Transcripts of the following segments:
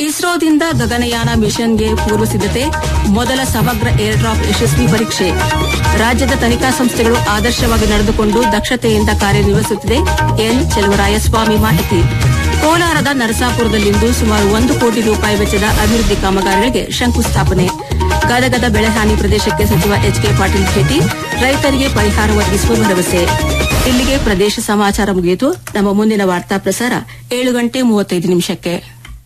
ಇಸ್ರೋದಿಂದ ಗಗನಯಾನ ಮಿಷನ್ಗೆ ಪೂರ್ವ ಸಿದ್ಧತೆ ಮೊದಲ ಸಮಗ್ರ ಏರ್ ಡ್ರಾಪ್ ಯಶಸ್ವಿ ಪರೀಕ್ಷೆ ರಾಜ್ಯದ ತನಿಖಾ ಸಂಸ್ಥೆಗಳು ಆದರ್ಶವಾಗಿ ನಡೆದುಕೊಂಡು ದಕ್ಷತೆಯಿಂದ ಕಾರ್ಯನಿರ್ವಹಿಸುತ್ತಿದೆ ಎನ್ ಚೆಲುವರಾಯಸ್ವಾಮಿ ಮಾಹಿತಿ ಕೋಲಾರದ ನರಸಾಪುರದಲ್ಲಿಂದು ಸುಮಾರು ಒಂದು ಕೋಟಿ ರೂಪಾಯಿ ವೆಚ್ಚದ ಅಭಿವೃದ್ಧಿ ಕಾಮಗಾರಿಗಳಿಗೆ ಶಂಕುಸ್ಥಾಪನೆ ಗದಗದ ಬೆಳೆಹಾನಿ ಪ್ರದೇಶಕ್ಕೆ ಸಚಿವ ಎಚ್ ಕೆ ಪಾಟೀಲ್ ಭೇಟಿ ರೈತರಿಗೆ ಪರಿಹಾರ ಒದಗಿಸುವ ಭರವಸೆ ಇಲ್ಲಿಗೆ ಪ್ರದೇಶ ಸಮಾಚಾರ ಮುಗಿಯಿತು ನಮ್ಮ ಮುಂದಿನ ವಾರ್ತಾ ಪ್ರಸಾರ ಏಳು ಗಂಟೆ ಮೂವತ್ತೈದು ನಿಮಿಷಕ್ಕೆ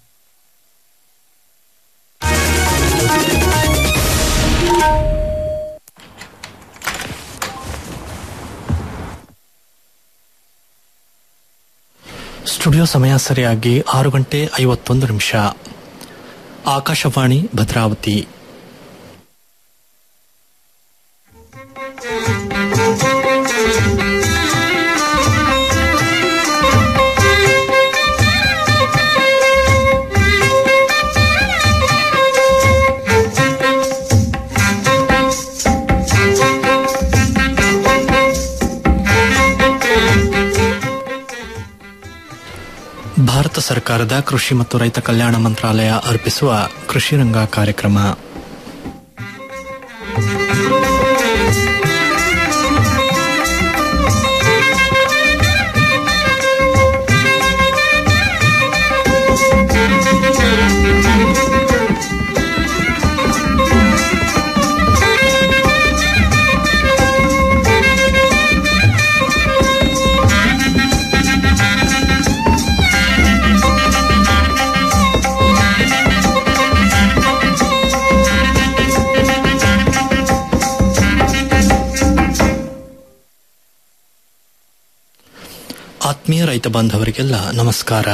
ಸ್ಟುಡಿಯೋ ಸಮಯ ಸರಿಯಾಗಿ ಆರು ಗಂಟೆ ಐವತ್ತೊಂದು ನಿಮಿಷ ಆಕಾಶವಾಣಿ ಭದ್ರಾವತಿ ಭಾರತ ಸರ್ಕಾರದ ಕೃಷಿ ಮತ್ತು ರೈತ ಕಲ್ಯಾಣ ಮಂತ್ರಾಲಯ ಅರ್ಪಿಸುವ ಕೃಷಿ ರಂಗ ಕಾರ್ಯಕ್ರಮ ಆತ್ಮೀಯ ರೈತ ಬಾಂಧವರಿಗೆಲ್ಲ ನಮಸ್ಕಾರ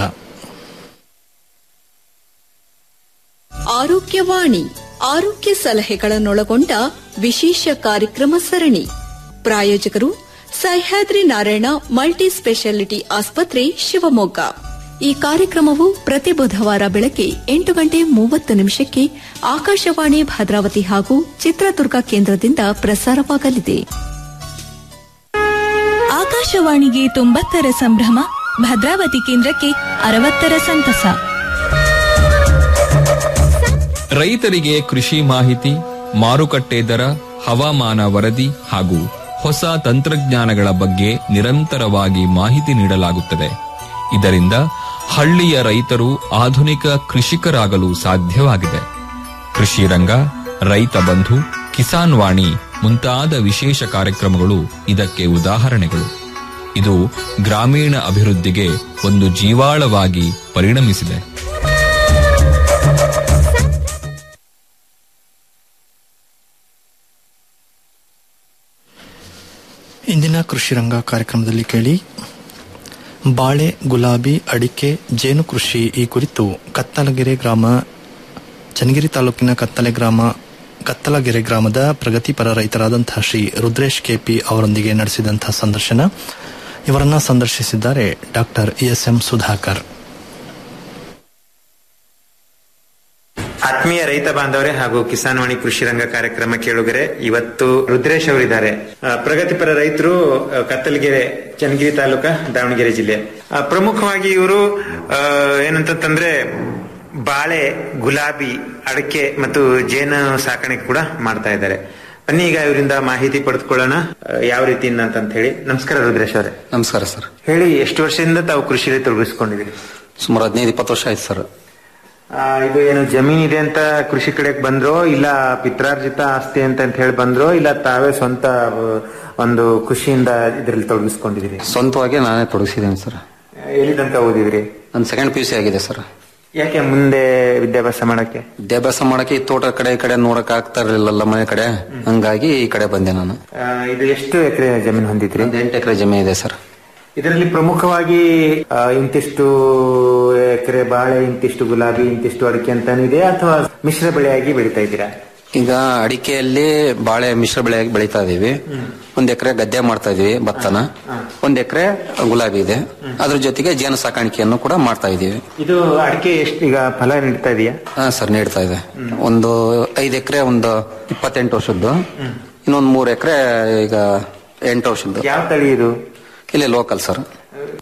ಆರೋಗ್ಯವಾಣಿ ಆರೋಗ್ಯ ಸಲಹೆಗಳನ್ನೊಳಗೊಂಡ ವಿಶೇಷ ಕಾರ್ಯಕ್ರಮ ಸರಣಿ ಪ್ರಾಯೋಜಕರು ಸಹ್ಯಾದ್ರಿ ನಾರಾಯಣ ಮಲ್ಟಿ ಸ್ಪೆಷಾಲಿಟಿ ಆಸ್ಪತ್ರೆ ಶಿವಮೊಗ್ಗ ಈ ಕಾರ್ಯಕ್ರಮವು ಪ್ರತಿ ಬುಧವಾರ ಬೆಳಗ್ಗೆ ಎಂಟು ಗಂಟೆ ಮೂವತ್ತು ನಿಮಿಷಕ್ಕೆ ಆಕಾಶವಾಣಿ ಭದ್ರಾವತಿ ಹಾಗೂ ಚಿತ್ರದುರ್ಗ ಕೇಂದ್ರದಿಂದ ಪ್ರಸಾರವಾಗಲಿದೆ ಆಕಾಶವಾಣಿಗೆ ತೊಂಬತ್ತರ ಸಂಭ್ರಮ ಭದ್ರಾವತಿ ಕೇಂದ್ರಕ್ಕೆ ಅರವತ್ತರ ಸಂತಸ ರೈತರಿಗೆ ಕೃಷಿ ಮಾಹಿತಿ ಮಾರುಕಟ್ಟೆ ದರ ಹವಾಮಾನ ವರದಿ ಹಾಗೂ ಹೊಸ ತಂತ್ರಜ್ಞಾನಗಳ ಬಗ್ಗೆ ನಿರಂತರವಾಗಿ ಮಾಹಿತಿ ನೀಡಲಾಗುತ್ತದೆ ಇದರಿಂದ ಹಳ್ಳಿಯ ರೈತರು ಆಧುನಿಕ ಕೃಷಿಕರಾಗಲು ಸಾಧ್ಯವಾಗಿದೆ ಕೃಷಿ ರಂಗ ರೈತ ಬಂಧು ಕಿಸಾನ್ ವಾಣಿ ಮುಂತಾದ ವಿಶೇಷ ಕಾರ್ಯಕ್ರಮಗಳು ಇದಕ್ಕೆ ಉದಾಹರಣೆಗಳು ಇದು ಗ್ರಾಮೀಣ ಅಭಿವೃದ್ಧಿಗೆ ಒಂದು ಜೀವಾಳವಾಗಿ ಪರಿಣಮಿಸಿದೆ ಇಂದಿನ ಕೃಷಿ ರಂಗ ಕಾರ್ಯಕ್ರಮದಲ್ಲಿ ಕೇಳಿ ಬಾಳೆ ಗುಲಾಬಿ ಅಡಿಕೆ ಜೇನು ಕೃಷಿ ಈ ಕುರಿತು ಕತ್ತಲಗೆರೆ ಗ್ರಾಮ ಚನ್ನಗಿರಿ ತಾಲೂಕಿನ ಕತ್ತಲೆ ಗ್ರಾಮ ಕತ್ತಲಗೆರೆ ಗ್ರಾಮದ ಪ್ರಗತಿಪರ ರೈತರಾದಂತಹ ಶ್ರೀ ರುದ್ರೇಶ್ ಕೆಪಿ ಅವರೊಂದಿಗೆ ನಡೆಸಿದಂತಹ ಸಂದರ್ಶನ ಇವರನ್ನ ಸಂದರ್ಶಿಸಿದ್ದಾರೆ ಡಾಕ್ಟರ್ ಎಸ್ ಎಂ ಸುಧಾಕರ್ ಆತ್ಮೀಯ ರೈತ ಬಾಂಧವರೇ ಹಾಗೂ ಕಿಸಾನ್ ವಾಣಿ ಕೃಷಿ ರಂಗ ಕಾರ್ಯಕ್ರಮ ಕೇಳುಗರೆ ಇವತ್ತು ರುದ್ರೇಶ್ ಅವರಿದ್ದಾರೆ ಆ, ಪ್ರಗತಿಪರ ರೈತರು ಆ, ಕತ್ತಲಗೆರೆ ಚನ್ನಗಿರಿ ತಾಲೂಕ ದಾವಣಗೆರೆ ಜಿಲ್ಲೆ ಆ, ಪ್ರಮುಖವಾಗಿ ಇವರು ಏನಂತಂದ್ರೆ ಬಾಳೆ ಗುಲಾಬಿ ಅಡಕೆ ಮತ್ತು ಜೇನು ಸಾಕಾಣಿಕೆ ಕೂಡ ಮಾಡ್ತಾ ಇದ್ದಾರೆ ಬನ್ನಿ ಈಗ ಇವರಿಂದ ಮಾಹಿತಿ ಪಡೆದುಕೊಳ್ಳೋಣ ಆ, ಯಾವ ರೀತಿಯಿಂದ ಅಂತ ಹೇಳಿ ನಮಸ್ಕಾರ ರುದ್ರೇಶ್ ಅವರೇ ನಮಸ್ಕಾರ ಸರ್ ಹೇಳಿ ಎಷ್ಟು ವರ್ಷದಿಂದ ತಾವು ಕೃಷಿಯಲ್ಲಿ ತೊಡಗಿಸ್ಕೊಂಡಿದ್ದೀರಿ ಸುಮಾರು ಹದಿನೈದು ಇಪ್ಪತ್ತು ವರ್ಷ ಆಯ್ತು ಸರ್ ಆ, ಇದು ಏನು ಜಮೀನ್ ಇದೆ ಅಂತ ಕೃಷಿ ಕಡೆಗೆ ಬಂದ್ರೋ ಇಲ್ಲ ಪಿತ್ರಾರ್ಜಿತ ಆಸ್ತಿ ಅಂತ ಅಂತ ಹೇಳಿ ಬಂದ್ರೋ ಇಲ್ಲ ತಾವೇ ಸ್ವಂತ ಆ, ಒಂದು ಖುಷಿಯಿಂದ ಇದ್ರಲ್ಲಿ ತೊಡಗಿಸ್ಕೊಂಡಿದ್ದೀರಿ ಸ್ವಂತವಾಗಿ ನಾನೇ ತೊಡಗಿಸಿದ್ದೀನಿ ಸರ್ ಎಲ್ಲಿ ತನಕ ಓದಿದ್ರಿ ನನ್ನ ಸೆಕೆಂಡ್ ಪಿ ಯು ಸಿ ಆಗಿದೆ ಸರ್ ಯಾಕೆ ಮುಂದೆ ವಿದ್ಯಾಭ್ಯಾಸ ಮಾಡಕ್ಕೆ ವಿದ್ಯಾಭ್ಯಾಸ ಮಾಡಕ್ಕೆ ಈ ತೋಟ ಕಡೆ ಈ ಕಡೆ ನೋಡಕ್ ಆಗ್ತಾ ಇರಲಿಲ್ಲ ಮನೆ ಕಡೆ ಹಂಗಾಗಿ ಈ ಕಡೆ ಬಂದೆ ನಾನು ಆ, ಇದು ಎಷ್ಟು ಎಕರೆ ಜಮೀನು ಹೊಂದಿದ್ರಿ ಒಂದು ಎಂಟು ಎಕರೆ ಜಮೀನು ಇದೆ ಸರ್ ಇದರಲ್ಲಿ ಪ್ರಮುಖವಾಗಿ ಆ, ಇಂತಿಷ್ಟು ಎಕರೆ ಬಾಳೆ ಇಂತಿಷ್ಟು ಗುಲಾಬಿ ಇಂತಿಷ್ಟು ಅಡಿಕೆ ಅಂತಾನಿದೆ ಅಥವಾ ಮಿಶ್ರ ಬೆಳೆಯಾಗಿ ಬೆಳಿತಾ ಇದ್ದೀರಾ ಈಗ ಅಡಿಕೆಯಲ್ಲಿ ಬಾಳೆ ಮಿಶ್ರ ಬೆಳೆಯಾಗಿ ಬೆಳೀತಾ ಇದೀವಿ ಒಂದ್ ಎಕರೆ ಗದ್ದೆ ಮಾಡ್ತಾ ಇದೀವಿ ಭತ್ತನ ಒಂದ್ ಎಕರೆ ಗುಲಾಬಿ ಇದೆ ಅದ್ರ ಜೊತೆಗೆ ಜೇನು ಸಾಕಾಣಿಕೆಯನ್ನು ಕೂಡ ಮಾಡ್ತಾ ಇದೀವಿ ಇದು ಅಡಿಕೆ ಎಷ್ಟು ಈಗ ಫಲ ನೀಡ್ತಾ ಇದೆಯಾ ಹಾ ಸರ್ ನೀಡ್ತಾ ಇದೆ ಒಂದು ಐದು ಎಕರೆ ಒಂದು ಇಪ್ಪತ್ತೆಂಟು ವರ್ಷದ್ದು ಇನ್ನೊಂದು ಮೂರು ಎಕರೆ ಈಗ ಎಂಟು ವರ್ಷದ್ದು ಯಾವ ತಳಿ ಇದು ಇಲ್ಲಿ ಲೋಕಲ್ ಸರ್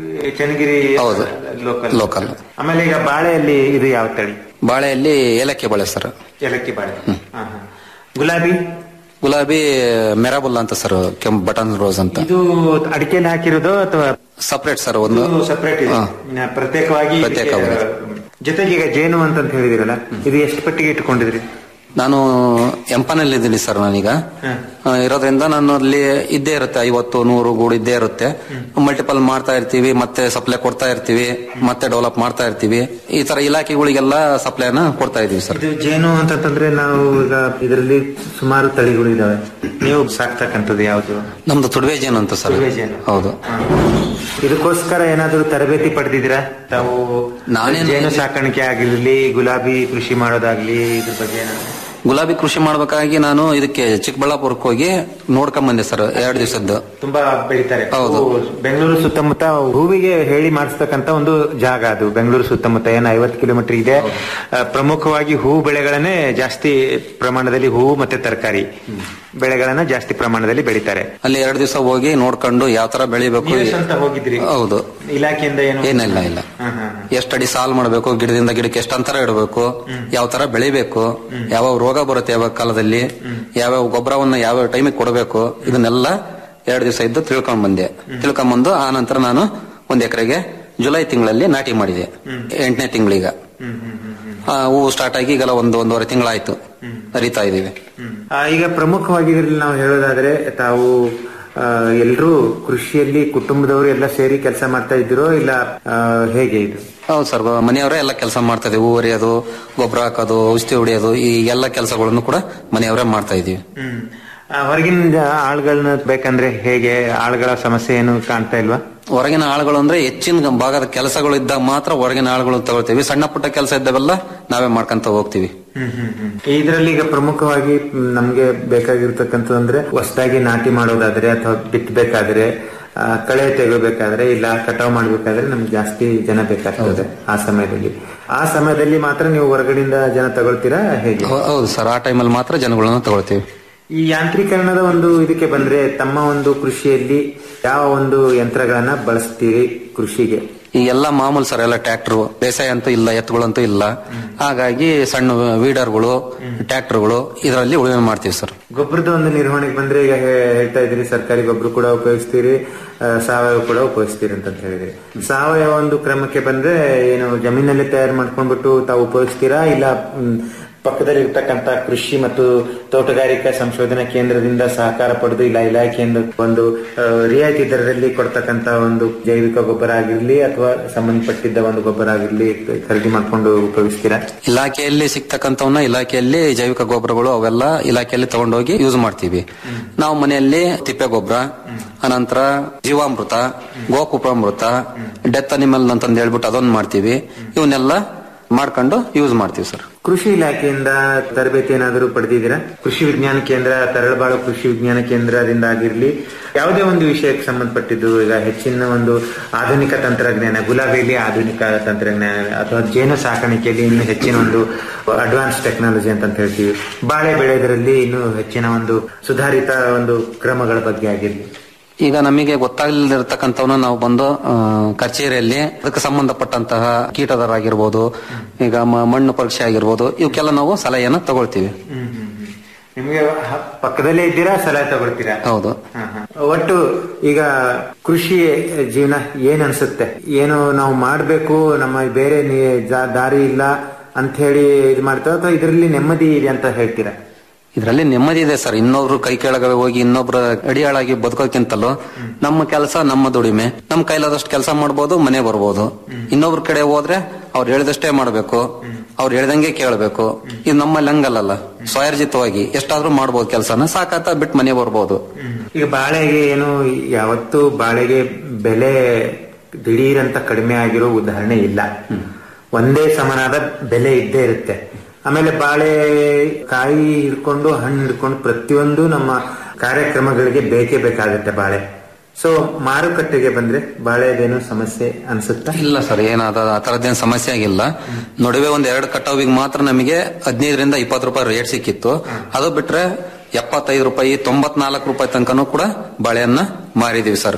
ಚನ್ನಗಿರಿ ಹೌದು. ಲೋಕಲ್ ಲೋಕಲ್ ಆಮೇಲೆ ಈಗ ಬಾಳೆಯಲ್ಲಿ ಇದು ಯಾವ ತಳಿ ಬಾಳೆಯಲ್ಲಿ ಏಲಕ್ಕಿ ಬಾಳೆ ಸರ್ ಏಲಕ್ಕಿ ಬಾಳೆ ಹಾ, ಹಾ. ಗುಲಾಬಿ ಗುಲಾಬಿ ಮೆರಾಬುಲ್ ಅಂತ ಸರ್ ಕೆಂಪ್ ಬಟನ್ ರೋಸ್ ಅಂತ ಇದು ಅಡಿಕೆಯಲ್ಲಿ ಹಾಕಿರೋದು ಅಥವಾ ಸಪರೇಟ್ ಸರ್ ಒಂದು ಸಪರೇಟ್ ಇದೆ ಹಾ. ನ- ಪ್ರತ್ಯೇಕವಾಗಿ ಇದಕ್ಕೆ, ಪ್ರತ್ಯೇಕವಾಗಿ. ಆ, ಜೊತೆಗೆ ಈಗ ಜೇನು ಅಂತ ಹೇಳಿದಿರಲ್ಲ ಇದು ಎಷ್ಟು ಪಟ್ಟಿಗೆ ಇಟ್ಕೊಂಡಿದ್ರಿ ನಾನು ಎಂಪನಲ್ಲಿ ಇದ್ದೀನಿ ಸರ್ ನಾನೀಗ ಹಾ. ಆ, ಇರೋದ್ರಿಂದ ನಾನು ಅಲ್ಲಿ ಇದ್ದೇ ಇರುತ್ತೆ ಐವತ್ತು ನೂರು ಗೂಡು ಇದ್ದೇ ಇರುತ್ತೆ ಮಲ್ಟಿಪಲ್ ಮಾಡ್ತಾ ಇರ್ತೀವಿ ಮತ್ತೆ ಸಪ್ಲೈ ಕೊಡ್ತಾ ಇರ್ತೀವಿ ಮತ್ತೆ ಡೆವಲಪ್ ಮಾಡ್ತಾ ಇರ್ತೀವಿ ಈ ತರ ಇಲಾಖೆಗಳಿಗೆಲ್ಲ ಸಪ್ಲೈನ ಕೊಡ್ತಾ ಇದೀವಿ ಸರ್ ಇದು ಜೇನು ಅಂತಂತಂದ್ರೆ ನಾವು ಈಗ ಇದರಲ್ಲಿ ಸುಮಾರು ತಳಿಗಳು ಇದಾವೆ ನೀವು ಸಾಕ್ತಕ್ಕಂಥದ್ದು ಯಾವುದು ನಮ್ದು ತುಡುವೆ ಜೇನು ಅಂತ ಸರ್ ತುಡುವೆ ಜೇನು. ಹೌದು ಹಾ. ಇದಕ್ಕೋಸ್ಕರ ಏನಾದರೂ ತರಬೇತಿ ಪಡೆದಿದ್ದೀರಾ ತಾವು ನಾನೇನು- ಜೇನು ಸಾಕಾಣಿಕೆ ಆಗಿರ್ಲಿ ಗುಲಾಬಿ ಕೃಷಿ ಮಾಡೋದಾಗ್ಲಿ ಇದ್ರ ಬಗ್ಗೆ ಏನಾದ್ರು? ಗುಲಾಬಿ ಕೃಷಿ ಮಾಡ್ಬೇಕಾಗಿ ನಾನು ಇದಕ್ಕೆ ಚಿಕ್ಕಬಳ್ಳಾಪುರಕ್ಕೆ ಹೋಗಿ ನೋಡ್ಕೊಂಡ್ ಬಂದೆ ಸರ್ ಎರಡು ದಿವಸದ್ದು ತುಂಬಾ ಬೆಳಿತಾರೆ ಹೌದು. ಹೂವು ಬೆಂಗಳೂರು ಸುತ್ತಮುತ್ತ ಹೂವಿಗೆ ಹೇಳಿ ಮಾಡಿಸ್ತಕ್ಕಂತ ಒಂದು ಜಾಗ ಅದು ಬೆಂಗಳೂರು ಸುತ್ತಮುತ್ತ ಏನು ಐವತ್ತು ಕಿಲೋಮೀಟರ್ ಇದೆ ಆ, ಪ್ರಮುಖವಾಗಿ ಹೂ ಬೆಳೆಗಳನ್ನೇ ಜಾಸ್ತಿ ಪ್ರಮಾಣದಲ್ಲಿ ಹೂವು ಮತ್ತೆ ತರಕಾರಿ ಬೆಳೆಗಳನ್ನ ಜಾಸ್ತಿ ಪ್ರಮಾಣದಲ್ಲಿ ಬೆಳಿತಾರೆ ಅಲ್ಲಿ ಎರಡು ದಿವಸ ಹೋಗಿ ನೋಡ್ಕೊಂಡು ಯಾವ ತರ ಬೆಳಿಬೇಕು ನೀವೇ ಸ್ವಂತ ಹೋಗಿದ್ರಿ ಹೌದು ಇಲಾಖೆಯಿಂದ ಏನು ಏನಿಲ್ಲ ಇಲ್ಲ ಹಾ, ಹಾ, ಹಾ. ಎಷ್ಟು ಅಡಿ ಸಾಲ್ ಮಾಡಬೇಕು ಗಿಡದಿಂದ ಗಿಡಕ್ಕೆ ಎಷ್ಟು ಅಂತರ ಇಡಬೇಕು ಯಾವ ತರ ಬೆಳಿಬೇಕು ಯಾವ ರೋಗ ಬರುತ್ತೆ ಯಾವ ಕಾಲದಲ್ಲಿ ಯಾವ್ಯಾವ ಗೊಬ್ಬರವನ್ನ ಯಾವ ಟೈಮಿಗೆ ಕೊಡಬೇಕು ಇದನ್ನೆಲ್ಲ ಎರಡು ದಿವಸ ಇದ್ದು ತಿಳ್ಕೊಂಡ್ ಬಂದೆ ತಿಳ್ಕೊಂಡ್ ಬಂದು ಆ ನಂತರ ನಾನು ಒಂದ್ ಎಕರೆಗೆ ಜುಲೈ ತಿಂಗಳಲ್ಲಿ ನಾಟಿ ಮಾಡಿದೆ ಎಂಟನೇ ತಿಂಗಳೀಗ ಹೂವು ಸ್ಟಾರ್ಟ್ ಆಗಿ ಈಗೆಲ್ಲ ಒಂದು ಒಂದೂವರೆ ತಿಂಗಳಾಯ್ತು ಅರಿತಾ ಇದೀವಿ ಆ, ಈಗ ಪ್ರಮುಖವಾಗಿ ಇದ್ರಲ್ಲಿ ನಾವು ಹೇಳೋದಾದ್ರೆ ತಾವು ಎಲ್ಲರೂ ಕೃಷಿಯಲ್ಲಿ ಕುಟುಂಬದವರು ಎಲ್ಲ ಸೇರಿ ಕೆಲಸ ಮಾಡ್ತಾ ಇದ್ದೀರೋ ಇಲ್ಲ ಆ, ಹೇಗೆ ಇದು ಹೌದು ಸರ್ ಮನೆಯವರೇ ಎಲ್ಲ ಕೆಲಸ ಮಾಡ್ತಾ ಇದೀವಿ ಹೂ ಹರಿಯೋದು ಗೊಬ್ಬರ ಹಾಕೋದು ಔಷಧಿ ಹೊಡಿಯೋದು ಈ ಎಲ್ಲ ಕೆಲಸಗಳನ್ನು ಕೂಡ ಮನೆಯವರೇ ಮಾಡ್ತಾ ಇದೀವಿ ಹ್ಮ್ ಆ, ಹೊರಗಿನ ಜ- ಆಳ್ಗಳನ್ನ ಬೇಕಂದ್ರೆ ಹೇಗೆ ಆಳ್ಗಳ ಸಮಸ್ಯೆ ಏನು ಕಾಣ್ತಾ ಇಲ್ವಾ ಹೊರಗಿನ ಆಳುಗಳು ಅಂದ್ರೆ ಹೆಚ್ಚಿನ ಭಾಗದ ಕೆಲಸಗಳು ಇದ್ದಾಗ ಮಾತ್ರ ಹೊರಗಿನ ಆಳುಗಳು ತಗೊಳ್ತೀವಿ ಸಣ್ಣ ಪುಟ್ಟ ಕೆಲಸ ಇದ್ದಾವೆಲ್ಲ ನಾವೇ ಮಾಡ್ಕೊಂತ ಹೋಗ್ತೀವಿ ಇದರಲ್ಲಿ ಈಗ ಪ್ರಮುಖವಾಗಿ ಮ್, ನಮ್ಗೆ ಬೇಕಾಗಿರ್ತಕ್ಕಂಥದ್ದು ಅಂದ್ರೆ ಹೊಸದಾಗಿ ನಾಟಿ ಮಾಡೋದಾದ್ರೆ ಅಥವಾ ಬಿತ್ತಬೇಕಾದ್ರೆ ಆ, ಕಳೆ ತೆಗೋಬೇಕಾದ್ರೆ ಇಲ್ಲ ಕಟಾವ್ ಮಾಡ್ಬೇಕಾದ್ರೆ ನಮ್ಗೆ ಜಾಸ್ತಿ ಜನ ಬೇಕಾಗ್ತದೆ ಆ ಸಮಯದಲ್ಲಿ ಆ ಸಮಯದಲ್ಲಿ ಮಾತ್ರ ನೀವು ಹೊರಗಡೆಯಿಂದ ಜನ ತಗೊಳ್ತೀರಾ ಹೇಗೆ ಹೌ- ಹೌದು ಸರ್ ಆ ಟೈಮಲ್ಲಿ ಮಾತ್ರ ಜನಗಳನ್ನ ತಗೊಳ್ತೀವಿ ಈ ಯಾಂತ್ರೀಕರಣದ ಒಂದು ಇದಕ್ಕೆ ಬಂದ್ರೆ ತಮ್ಮ ಒಂದು ಕೃಷಿಯಲ್ಲಿ ಯಾವ ಒಂದು ಯಂತ್ರಗಳನ್ನ ಬಳಸ್ತೀರಿ ಕೃಷಿಗೆ ಈ ಎಲ್ಲ ಮಾಮೂಲು ಸರ್ ಎಲ್ಲ ಟ್ರ್ಯಾಕ್ಟರ್ ಬೇಸಾಯ ಅಂತೂ ಇಲ್ಲ ಎತ್ತುಗಳಂತೂ ಇಲ್ಲ ಹಾಗಾಗಿ ಸಣ್ಣ ವೀಡರ್ಗಳು ಟ್ರ್ಯಾಕ್ಟರ್ಗಳು ಇದರಲ್ಲಿ ಉಳುಮೆ ಮಾಡ್ತೀವಿ ಸರ್ ಗೊಬ್ಬರದ ಒಂದು ನಿರ್ವಹಣೆಗೆ ಬಂದ್ರೆ ಈಗ ಹೇ- ಹೇಳ್ತಾ ಇದ್ರಿ ಸರ್ಕಾರಿ ಗೊಬ್ಬರ ಕೂಡ ಉಪಯೋಗಿಸ್ತೀರಿ ಆ, ಸಾವಯವ ಕೂಡ ಉಪಯೋಗಿಸ್ತೀರಿ ಅಂತ ಹೇಳಿದ್ರಿ ಸಾವಯವ ಒಂದು ಕ್ರಮಕ್ಕೆ ಬಂದ್ರೆ ಏನು ಜಮೀನಲ್ಲಿ ತಯಾರು ಮಾಡ್ಕೊಂಡ್ಬಿಟ್ಟು ತಾವು ಉಪಯೋಗಿಸ್ತೀರಾ ಇಲ್ಲ ಮ್, ಪಕ್ಕದಲ್ಲಿ ಇರ್ತಕ್ಕಂತ ಕೃಷಿ ಮತ್ತು ತೋಟಗಾರಿಕಾ ಸಂಶೋಧನಾ ಕೇಂದ್ರದಿಂದ ಸಹಕಾರ ಪಡೆದು ಇಲ್ಲ ಇಲಾಖೆಯಿಂದ ಒಂದು ಆ, ರಿಯಾಯಿತಿ ದರದಲ್ಲಿ ಕೊಡ್ತಕ್ಕಂತ ಒಂದು ಜೈವಿಕ ಗೊಬ್ಬರ ಆಗಿರ್ಲಿ ಅಥವಾ ಸಂಬಂಧಪಟ್ಟಿದ್ದ ಒಂದು ಗೊಬ್ಬರ ಆಗಿರ್ಲಿ ಖರೀದಿ ಮಾಡ್ಕೊಂಡು ಉಪಯೋಗಿಸ್ತೀರಾ ಇಲಾಖೆಯಲ್ಲಿ ಸಿಗ್ತಕ್ಕಂಥವನ್ನ ಇಲಾಖೆಯಲ್ಲಿ ಜೈವಿಕ ಗೊಬ್ಬರಗಳು ಅವೆಲ್ಲ ಇಲಾಖೆಯಲ್ಲಿ ತಗೊಂಡೋಗಿ ಯೂಸ್ ಮಾಡ್ತೀವಿ ನಾವು ಮನೆಯಲ್ಲಿ ತಿಪ್ಪೆ ಗೊಬ್ಬರ ಅನಂತರ ಜೀವಾಮೃತ ಗೋಕುಪಾಮೃತ ಡೆತ್ ಅನಿಮಲ್ ಅಂತಂದು ಹೇಳ್ಬಿಟ್ಟು ಅದೊಂದು ಮಾಡ್ತೀವಿ ಇವನ್ನೆಲ್ಲ ಮಾಡ್ಕೊಂಡು ಯೂಸ್ ಮಾಡ್ತೀವಿ ಸರ್ ಕೃಷಿ ಇಲಾಖೆಯಿಂದ ತರಬೇತಿ ಏನಾದರೂ ಪಡೆದಿದ್ದೀರಾ ಕೃಷಿ ವಿಜ್ಞಾನ ಕೇಂದ್ರ ತರಳಬಾಳು ಕೃಷಿ ವಿಜ್ಞಾನ ಕೇಂದ್ರದಿಂದ ಆಗಿರ್ಲಿ ಯಾವುದೇ ಒಂದು ವಿಷಯಕ್ಕೆ ಸಂಬಂಧಪಟ್ಟಿದ್ದು ಈಗ ಹೆಚ್ಚಿನ ಒಂದು ಆಧುನಿಕ ತಂತ್ರಜ್ಞಾನ ಗುಲಾಬಿಯಲ್ಲಿ ಆಧುನಿಕ ತಂತ್ರಜ್ಞಾನ ಅಥವಾ ಜೇನು ಸಾಕಾಣಿಕೆಯಲ್ಲಿ ಇನ್ನು ಹೆಚ್ಚಿನ ಒಂದು ಅಡ್ವಾನ್ಸ್ ಟೆಕ್ನಾಲಜಿ ಅಂತ ಹೇಳ್ತೀವಿ ಬಾಳೆ ಬೆಳೆಯೋದ್ರಲ್ಲಿ ಇನ್ನು ಹೆಚ್ಚಿನ ಒಂದು ಸುಧಾರಿತ ಒಂದು ಕ್ರಮಗಳ ಬಗ್ಗೆ ಆಗಿರ್ಲಿ ಈಗ ನಮಗೆ ಗೊತ್ತಾಗಲಿರ್ತಕ್ಕಂಥವನ್ನ ನಾವು ಬಂದು ಆ, ಕಚೇರಿಯಲ್ಲಿ ಅದಕ್ಕೆ ಸಂಬಂಧಪಟ್ಟಂತಹ ಕೀಟದರಾಗಿರ್ಬೋದು ಈಗ ಮ- ಮಣ್ಣು ಪರೀಕ್ಷೆ ಆಗಿರ್ಬೋದು ಇವಕ್ಕೆಲ್ಲ ನಾವು ಸಲಹೆಯನ್ನು ತಗೊಳ್ತೀವಿ ನಿಮಗೆ ಹ- ಪಕ್ಕದಲ್ಲೇ ಇದ್ದೀರಾ ಸಲಹೆ ತಗೊಳ್ತೀರಾ ಹೌದು ಹ, ಹ. ಒಟ್ಟು ಈಗ ಕೃಷಿ ಜೀವನ ಏನ್ ಅನ್ಸುತ್ತೆ ಏನು ನಾವು ಮಾಡ್ಬೇಕು ನಮ್ಮ ಬೇರೆ ನೀ- ಜಾ- ದಾರಿ ಇಲ್ಲ ಅಂತ ಹೇಳಿ ಇದು ಮಾಡ್ತಾವ ಅಥವಾ ಇದರಲ್ಲಿ ನೆಮ್ಮದಿ ಇದೆ ಅಂತ ಹೇಳ್ತೀರಾ ಇದರಲ್ಲಿ ನೆಮ್ಮದಿ ಇದೆ ಸರ್ ಇನ್ನೊಬ್ರು ಕೈ ಕೆಳಗೆ ಹೋಗಿ ಇನ್ನೊಬ್ರ ಅಡಿಯಾಳಾಗಿ ಬದುಕೋಕ್ಕಿಂತಲೂ ನಮ್ಮ ಕೆಲಸ ನಮ್ಮ ದುಡಿಮೆ ನಮ್ಮ ಕೈಲಾದಷ್ಟು ಕೆಲಸ ಮಾಡ್ಬೋದು ಮನೆ ಬರ್ಬೋದು ಇನ್ನೊಬ್ರ ಕಡೆ ಹೋದ್ರೆ ಅವ್ರು ಹೇಳಿದಷ್ಟೇ ಮಾಡ್ಬೇಕು ಅವ್ರು ಹೇಳ್ದಂಗೆ ಕೇಳಬೇಕು ಇದು ನಮ್ಮಲ್ಲಿ ಹಂಗಲ್ಲಲ್ಲ ಸ್ವಯರ್ಜಿತವಾಗಿ ಎಷ್ಟಾದ್ರೂ ಮಾಡ್ಬೋದು ಕೆಲಸನ ಸಾಕಾತ ಬಿಟ್ಟು ಮನೆ ಬರ್ಬೋದು ಈಗ ಬಾಳೆಗೆ ಏನು ಯಾವತ್ತು ಬಾಳೆಗೆ ಬೆಲೆ ದಿಢೀರ್ ಅಂತ ಕಡಿಮೆ ಆಗಿರೋ ಉದಾಹರಣೆ ಇಲ್ಲ ಒಂದೇ ಸಮನಾದ ಬೆಲೆ ಇದ್ದೇ ಇರುತ್ತೆ ಆಮೇಲೆ ಬಾಳೆ ಕಾಯಿ ಹಿಡ್ಕೊಂಡು ಹಣ್ಣು ಹಿಡ್ಕೊಂಡು ಪ್ರತಿಯೊಂದು ನಮ್ಮ ಕಾರ್ಯಕ್ರಮಗಳಿಗೆ ಬೇಕೇ ಬೇಕಾಗುತ್ತೆ ಬಾಳೆ ಸೊ ಮಾರುಕಟ್ಟೆಗೆ ಬಂದ್ರೆ ಬಾಳೆದೇನು ಸಮಸ್ಯೆ ಅನ್ಸುತ್ತಾ ಇಲ್ಲ ಸರ್ ಏನಾದ ಆ ತರದ್ದೇನು ಸಮಸ್ಯೆ ಆಗಿಲ್ಲ ನಡುವೆ ಒಂದ್ ಎರಡು ಕಟಾವಿಗೆ ಮಾತ್ರ ನಮಗೆ ಹದಿನೈದರಿಂದ ಇಪ್ಪತ್ತು ರೂಪಾಯಿ ರೇಟ್ ಸಿಕ್ಕಿತ್ತು ಅದು ಬಿಟ್ರೆ ಎಪ್ಪತ್ತೈದು ರೂಪಾಯಿ ತೊಂಬತ್ನಾಲ್ಕು ರೂಪಾಯಿ ತನಕನೂ ಕೂಡ ಬಾಳೆಯನ್ನ ಮಾರಿದೀವಿ ಸರ್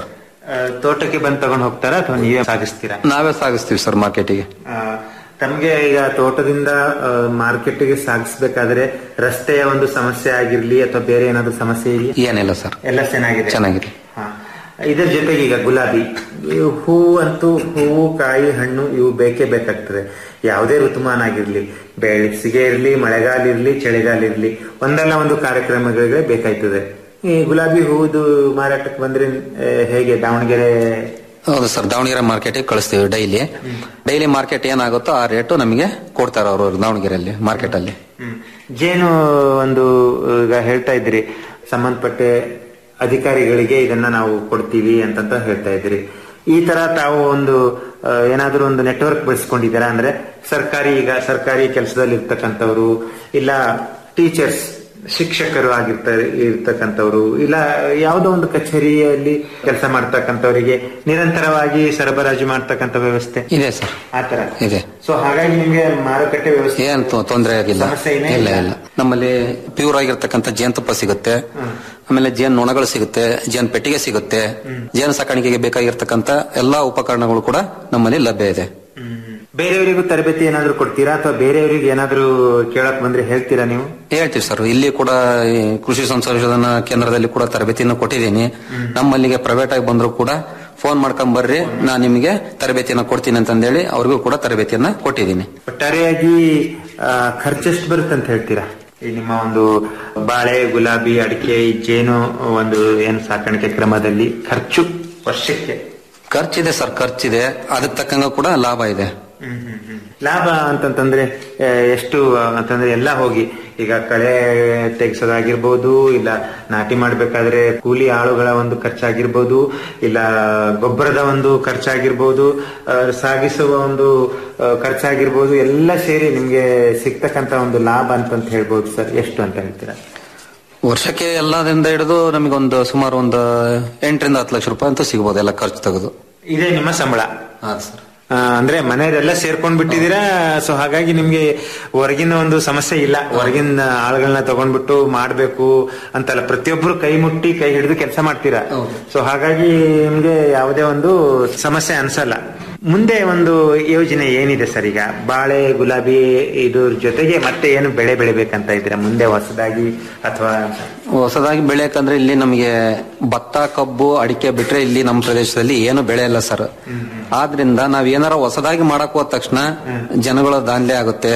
ಆ, ತೋಟಕ್ಕೆ ಬಂದು ತಗೊಂಡು ಹೋಗ್ತಾರಾ ಅಥವಾ ನೀವೇ ಸಾಗಿಸ್ತೀರಾ ನಾವೇ ಸಾಗಿಸ್ತೀವಿ ಸರ್ ಮಾರ್ಕೆಟಿಗೆ ಆ, ತಮ್ಗೆ ಈಗ ತೋಟದಿಂದ ಮಾರ್ಕೆಟ್ಗೆ ಸಾಗಿಸ್ಬೇಕಾದ್ರೆ ರಸ್ತೆಯ ಒಂದು ಸಮಸ್ಯೆ ಆಗಿರ್ಲಿ ಅಥವಾ ಬೇರೆ ಏನಾದ್ರು ಸಮಸ್ಯೆ ಇದೆಯಾ ಏನಿಲ್ಲ ಸರ್ ಎಲ್ಲ ಚೆನ್ನಾಗಿದೆ ಚೆನ್ನಾಗಿದೆ ಹಾ. ಇದರ ಜೊತೆಗೆ ಈಗ ಗುಲಾಬಿ ಇವು ಹೂವು ಅಂತೂ ಹೂವು ಕಾಯಿ ಹಣ್ಣು ಇವು ಬೇಕೇ ಬೇಕಾಗ್ತದೆ ಯಾವುದೇ ಋತುಮಾನ ಆಗಿರ್ಲಿ ಬೇಸಿಗೆ ಇರ್ಲಿ ಮಳೆಗಾಲ ಇರ್ಲಿ ಚಳಿಗಾಲ ಇರ್ಲಿ ಒಂದಲ್ಲ ಒಂದು ಕಾರ್ಯಕ್ರಮಗಳಿಗೆ ಬೇಕಾಯ್ತದೆ ಈ ಗುಲಾಬಿ ಹೂವುದು ಮಾರಾಟಕ್ಕೆ ಬಂದ್ರೆ ಆ, ಹೇಗೆ ದಾವಣಗೆರೆ ಹೌದು ಸರ್ ದಾವಣಗೆರೆ ಮಾರ್ಕೆಟಿಗೆ ಕಳಿಸ್ತೀವಿ ಡೈಲಿ ಡೈಲಿ ಮಾರ್ಕೆಟ್ ಏನಾಗುತ್ತೋ ಆ ರೇಟು ನಮಗೆ ಕೊಡ್ತಾರೆ ಅವರು ದಾವಣಗೆರೆಯಲ್ಲಿ ಮಾರ್ಕೆಟ್ ಅಲ್ಲಿ ಹ್ಮ್. ಜೇನು ಒಂದು ಈಗ ಹೇಳ್ತಾ ಇದ್ರಿ ಸಂಬಂಧಪಟ್ಟ ಅಧಿಕಾರಿಗಳಿಗೆ ಇದನ್ನ ನಾವು ಕೊಡ್ತೀವಿ ಅಂತಂತ ಹೇಳ್ತಾ ಇದ್ರಿ ಈ ತರ ತಾವು ಒಂದು ಆ, ಏನಾದ್ರೂ ಒಂದು ನೆಟ್ವರ್ಕ್ ಬೆಳೆಸ್ಕೊಂಡಿದ್ದೀರಾ ಅಂದ್ರೆ ಸರ್ಕಾರಿ ಈಗ ಸರ್ಕಾರಿ ಕೆಲಸದಲ್ಲಿ ಇರ್ತಕ್ಕಂಥವ್ರು ಇಲ್ಲ ಟೀಚರ್ಸ್ ಶಿಕ್ಷಕರು ಆಗಿರ್ತಾರೆ ಇರ್ತಕ್ಕಂಥವ್ರು ಇಲ್ಲ ಯಾವುದೋ ಒಂದು ಕಚೇರಿಯಲ್ಲಿ ಕೆಲಸ ಮಾಡ್ತಕ್ಕಂಥವರಿಗೆ ನಿರಂತರವಾಗಿ ಸರಬರಾಜು ಮಾಡ್ತಕ್ಕಂಥ ವ್ಯವಸ್ಥೆ ಇದೆ ಸರ್ ಆತರ ಇದೆ ಸೊ ಹಾಗಾಗಿ ನಿಮ್ಗೆ ಮಾರುಕಟ್ಟೆ ವ್ಯವಸ್ಥೆ ಏನ್ ತೊ- ತೊಂದ್ರೆ ಆಗಿಲ್ಲ ಸಮಸ್ಯೆ ಏನೇ ಇಲ್ಲ ಇಲ್ಲ. ಇಲ್ಲ ನಮ್ಮಲ್ಲಿ ಪ್ಯೂರ್ ಆಗಿರ್ತಕ್ಕಂಥ ಜೇನುತುಪ್ಪ ಸಿಗುತ್ತೆ ಆಮೇಲೆ ಜೇನು ನೊಣಗಳು ಸಿಗುತ್ತೆ ಜೇನು ಪೆಟ್ಟಿಗೆ ಸಿಗುತ್ತೆ ಜೇನು ಸಾಕಾಣಿಕೆಗೆ ಬೇಕಾಗಿರ್ತಕ್ಕಂಥ ಎಲ್ಲಾ ಉಪಕರಣಗಳು ಕೂಡ ನಮ್ಮಲ್ಲಿ ಲಭ್ಯ ಇದೆ ಬೇರೆಯವರಿಗೂ ತರಬೇತಿ ಏನಾದ್ರು ಕೊಡ್ತೀರಾ ಅಥವಾ ಬೇರೆಯವರಿಗೆ ಏನಾದ್ರು ಕೇಳಕ್ ಬಂದ್ರೆ ಹೇಳ್ತೀರಾ ನೀವು ಹೇಳ್ತೀವಿ ಸರ್ ಇಲ್ಲಿ ಕೂಡ ಈ ಕೃಷಿ ಸಂಶೋಧನಾ ಕೇಂದ್ರದಲ್ಲಿ ಕೂಡ ತರಬೇತಿಯನ್ನು ಕೊಟ್ಟಿದ್ದೀನಿ ನಮ್ಮಲ್ಲಿಗೆ ಪ್ರೈವೇಟ್ ಆಗಿ ಬಂದ್ರು ಕೂಡ ಫೋನ್ ಮಾಡ್ಕೊಂಡ್ ಬರ್ರಿ ನಾನು ನಿಮಗೆ ತರಬೇತಿಯನ್ನ ಕೊಡ್ತೀನಿ ಅಂತಂದೇಳಿ ಅವ್ರಿಗೂ ಕೂಡ ತರಬೇತಿಯನ್ನ ಕೊಟ್ಟಿದ್ದೀನಿ ಒಟ್ಟಾರೆಯಾಗಿ ಆ, ಖರ್ಚೆಷ್ಟು ಬರುತ್ತೆ ಅಂತ ಹೇಳ್ತೀರಾ ಈ ನಿಮ್ಮ ಒಂದು ಬಾಳೆ ಗುಲಾಬಿ ಅಡಿಕೆ ಈ ಜೇನು ಒಂದು ಏನು ಸಾಕಾಣಿಕೆ ಕ್ರಮದಲ್ಲಿ ಖರ್ಚು ವರ್ಷಕ್ಕೆ ಖರ್ಚಿದೆ ಸರ್ ಖರ್ಚಿದೆ ಅದಕ್ಕೆ ತಕ್ಕಂಗ ಕೂಡ ಲಾಭ ಇದೆ ಲಾಭ ಅಂತಂತಂದ್ರೆ ಆ, ಎಷ್ಟು ಅಂತಂದ್ರೆ ಎಲ್ಲ ಹೋಗಿ ಈಗ ಕಳೆ ತೆಗೆಸೋದಾಗಿರ್ಬೋದು ಇಲ್ಲ ನಾಟಿ ಮಾಡ್ಬೇಕಾದ್ರೆ ಕೂಲಿ ಆಳುಗಳ ಒಂದು ಖರ್ಚಾಗಿರ್ಬೋದು ಇಲ್ಲ ಗೊಬ್ಬರದ ಒಂದು ಖರ್ಚಾಗಿರ್ಬೋದು ಆ, ಸಾಗಿಸುವ ಒಂದು ಆ, ಖರ್ಚಾಗಿರ್ಬೋದು ಎಲ್ಲ ಸೇರಿ ನಿಮ್ಗೆ ಸಿಗ್ತಕ್ಕಂತ ಒಂದು ಲಾಭ ಅಂತಂತ ಹೇಳ್ಬೋದು ಸರ್ ಎಷ್ಟು ಅಂತ ಹೇಳ್ತೀರಾ ವರ್ಷಕ್ಕೆ ಎಲ್ಲದಿಂದ ಹಿಡಿದು ನಮಗೊಂದು ಸುಮಾರು ಒಂದು ಎಂಟರಿಂದ ಹತ್ತು ಲಕ್ಷ ರೂಪಾಯಿ ಅಂತೂ ಸಿಗ್ಬೋದು ಎಲ್ಲ ಖರ್ಚು ತೆಗೆದು ಇದೇ ನಿಮ್ಮ ಸಂಬಳ ಸರ್ ಆ, ಅಂದ್ರೆ ಮನೆಯವರೆಲ್ಲ ಸೇರ್ಕೊಂಡ್ ಬಿಟ್ಟಿದ್ದೀರಾ ಸೊ ಹಾಗಾಗಿ ನಿಮ್ಗೆ ಹೊರಗಿನ ಒಂದು ಸಮಸ್ಯೆ ಇಲ್ಲ ಹೊರಗಿನ ಆಳುಗಳನ್ನ ತಗೊಂಡ್ಬಿಟ್ಟು ಮಾಡ್ಬೇಕು ಅಂತಲ್ಲ ಪ್ರತಿಯೊಬ್ರು ಕೈ ಮುಟ್ಟಿ ಕೈ ಹಿಡಿದು ಕೆಲಸ ಮಾಡ್ತೀರಾ ಸೊ ಹಾಗಾಗಿ ನಿಮ್ಗೆ ಯಾವುದೇ ಒಂದು ಸಮಸ್ಯೆ ಅನ್ಸಲ್ಲ ಮುಂದೆ ಒಂದು ಯೋಜನೆ ಏನಿದೆ ಸರ್ ಈಗ ಬಾಳೆ ಗುಲಾಬಿ ಇದ್ರ ಜೊತೆಗೆ ಮತ್ತೆ ಏನು ಬೆಳೆ ಬೆಳಿಬೇಕಂತ ಇದ್ದೀರಾ ಮುಂದೆ ಹೊಸದಾಗಿ ಅಥವಾ ಹೊಸದಾಗಿ ಬೆಳೆಯಕಂದ್ರೆ ಇಲ್ಲಿ ನಮಗೆ ಭತ್ತ ಕಬ್ಬು ಅಡಿಕೆ ಬಿಟ್ರೆ ಇಲ್ಲಿ ನಮ್ಮ ಪ್ರದೇಶದಲ್ಲಿ ಏನು ಬೆಳೆ ಇಲ್ಲ ಸರ್ ಆದ್ರಿಂದ ನಾವ್ ಏನಾರ ಹೊಸದಾಗಿ ಮಾಡಕ್ ಹೋದ ತಕ್ಷಣ ಜನಗಳ ದಾಂಧಲೆ ಆಗುತ್ತೆ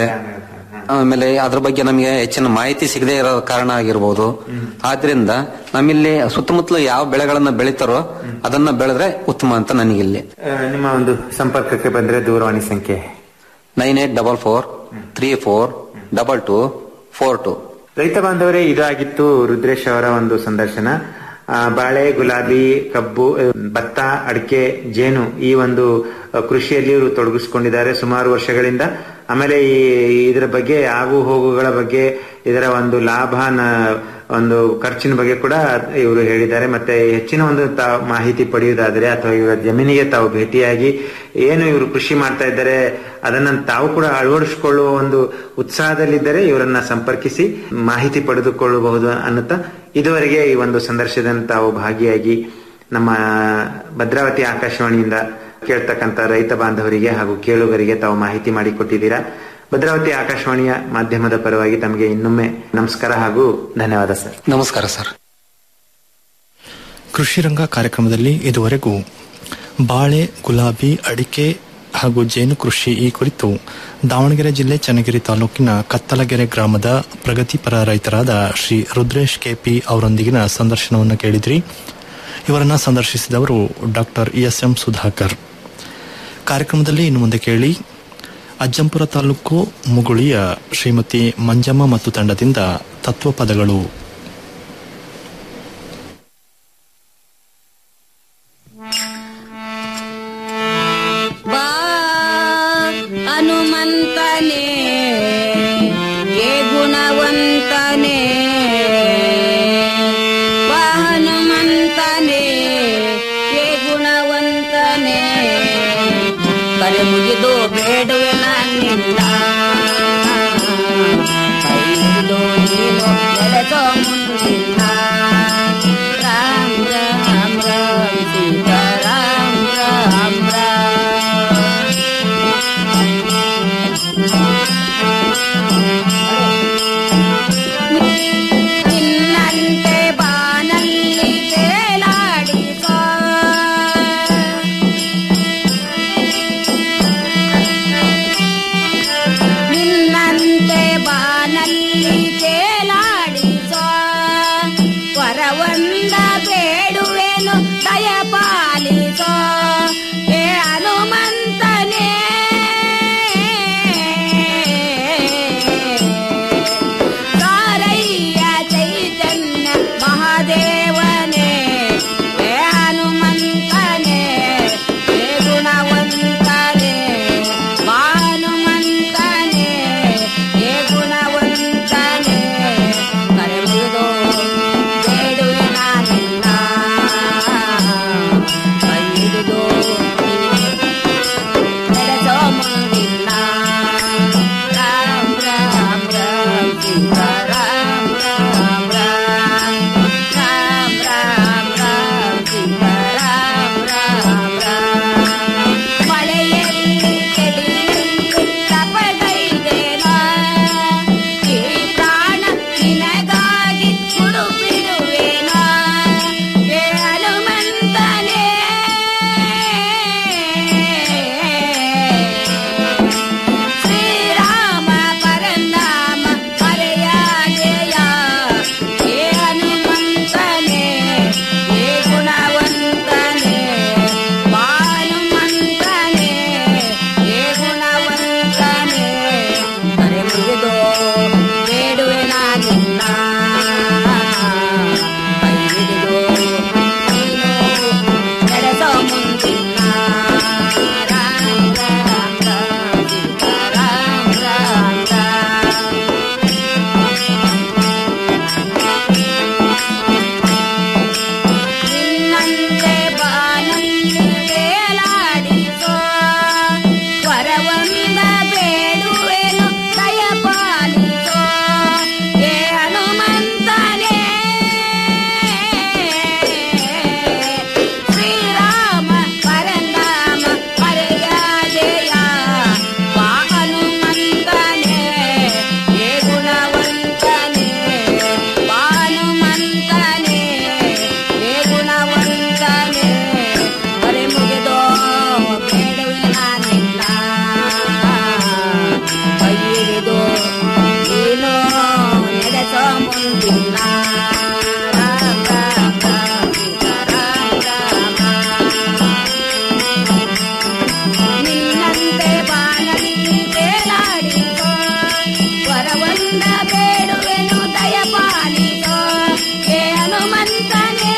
ಆಮೇಲೆ ಅದ್ರ ಬಗ್ಗೆ ನಮಗೆ ಹೆಚ್ಚಿನ ಮಾಹಿತಿ ಸಿಗದೆ ಇರೋ ಕಾರಣ ಆಗಿರ್ಬೋದು ಆದ್ರಿಂದ ನಮ್ಮಿಲ್ಲಿ ಸುತ್ತಮುತ್ತಲು ಯಾವ ಬೆಳೆಗಳನ್ನ ಬೆಳಿತಾರೋ ಅದನ್ನ ಬೆಳೆದ್ರೆ ಉತ್ತಮ ಅಂತ ನನಗಿಲ್ಲಿ ಆ, ನಿಮ್ಮ ಒಂದು ಸಂಪರ್ಕಕ್ಕೆ ಬಂದ್ರೆ ದೂರವಾಣಿ ಸಂಖ್ಯೆ nine eight double four three four double two four two ರೈತ ಬಾಂಧವರೇ ಇದಾಗಿತ್ತು ರುದ್ರೇಶ್ ಅವರ ಒಂದು ಸಂದರ್ಶನ ಆ, ಬಾಳೆ ಗುಲಾಬಿ ಕಬ್ಬು ಆ, ಭತ್ತ ಅಡಿಕೆ ಜೇನು ಈ ಒಂದು ಆ, ಕೃಷಿಯಲ್ಲಿ ಇವರು ತೊಡಗಿಸಿಕೊಂಡಿದ್ದಾರೆ ಸುಮಾರು ವರ್ಷಗಳಿಂದ ಆಮೇಲೆ ಈ ಇದರ ಬಗ್ಗೆ ಆಗು ಹೋಗುಗಳ ಬಗ್ಗೆ ಇದರ ಒಂದು ಲಾಭ ನ- ಒಂದು ಖರ್ಚಿನ ಬಗ್ಗೆ ಕೂಡ ಇವರು ಹೇಳಿದ್ದಾರೆ ಮತ್ತೆ ಹೆಚ್ಚಿನ ಒಂದು ತಾವು ಮಾಹಿತಿ ಪಡೆಯುವುದಾದರೆ ಅಥವಾ ಇವರ ಜಮೀನಿಗೆ ತಾವು ಭೇಟಿಯಾಗಿ ಏನು ಇವರು ಕೃಷಿ ಮಾಡ್ತಾ ಇದ್ದಾರೆ ಅದನ್ನ ತಾವು ಕೂಡ ಅಳವಡಿಸಿಕೊಳ್ಳುವ ಒಂದು ಉತ್ಸಾಹದಲ್ಲಿದ್ದರೆ ಇವರನ್ನ ಸಂಪರ್ಕಿಸಿ ಮಾಹಿತಿ ಪಡೆದುಕೊಳ್ಳಬಹುದು ಅನ್ನುತ್ತಾ ಇದುವರೆಗೆ ಈ ಒಂದು ಸಂದರ್ಶನದಲ್ಲಿ ತಾವು ಭಾಗಿಯಾಗಿ ನಮ್ಮ ಭದ್ರಾವತಿ ಆಕಾಶವಾಣಿಯಿಂದ ಕೇಳ್ತಕ್ಕಂಥ ರೈತ ಬಾಂಧವರಿಗೆ ಹಾಗೂ ಕೇಳುಗರಿಗೆ ತಾವು ಮಾಹಿತಿ ಮಾಡಿಕೊಟ್ಟಿದ್ದೀರಾ ಭದ್ರಾವತಿ ಆಕಾಶವಾಣಿಯ ಮಾಧ್ಯಮದ ಪರವಾಗಿ ತಮಗೆ ಇನ್ನೊಮ್ಮೆ ನಮಸ್ಕಾರ ಹಾಗೂ ಧನ್ಯವಾದ ಸರ್ ನಮಸ್ಕಾರ ಸರ್ ಕೃಷಿ ರಂಗ ಕಾರ್ಯಕ್ರಮದಲ್ಲಿ ಇದುವರೆಗೂ ಬಾಳೆ ಗುಲಾಬಿ ಅಡಿಕೆ ಹಾಗೂ ಜೇನು ಕೃಷಿ ಈ ಕುರಿತು ದಾವಣಗೆರೆ ಜಿಲ್ಲೆ ಚನ್ನಗಿರಿ ತಾಲೂಕಿನ ಕತ್ತಲಗೆರೆ ಗ್ರಾಮದ ಪ್ರಗತಿಪರ ರೈತರಾದ ಶ್ರೀ ರುದ್ರೇಶ್ ಕೆಪಿ ಅವರೊಂದಿಗಿನ ಸಂದರ್ಶನವನ್ನು ಕೇಳಿದ್ರಿ ಇವರನ್ನ ಸಂದರ್ಶಿಸಿದವರು ಡಾಕ್ಟರ್ ಎಸ್ ಎಂ ಸುಧಾಕರ್ ಕಾರ್ಯಕ್ರಮದಲ್ಲಿ ಇನ್ನು ಮುಂದೆ ಕೇಳಿ ಅಜ್ಜಂಪುರ ತಾಲೂಕು ಮುಗುಳಿಯ ಶ್ರೀಮತಿ ಮಂಜಮ್ಮ ಮತ್ತು ತಂಡದಿಂದ ತತ್ವಪದಗಳು ಬಾ ಹನುಮಂತನೇ ಏ ಗುಣವಂತನೇ ಬಾ ಹನುಮಂತನೇ ಏ ಗುಣವಂತನೇ ಕರೆ ಮುಗಿದು ಬೇಡುವೆ ನನ್ನಿಂದ ಕೈ ಹಿಡಿದು ನೀನು ನಡೆಸೋ ಮುಂದಿನ ರಾಮ ರಾಮ ರಾಮ ಸೀತಾರಾಮ ಒಂದ ಬೇಡುವೆನು ದಯ ಪಾಲಿಸೋ ಹೇ ಹನುಮಂತನೇ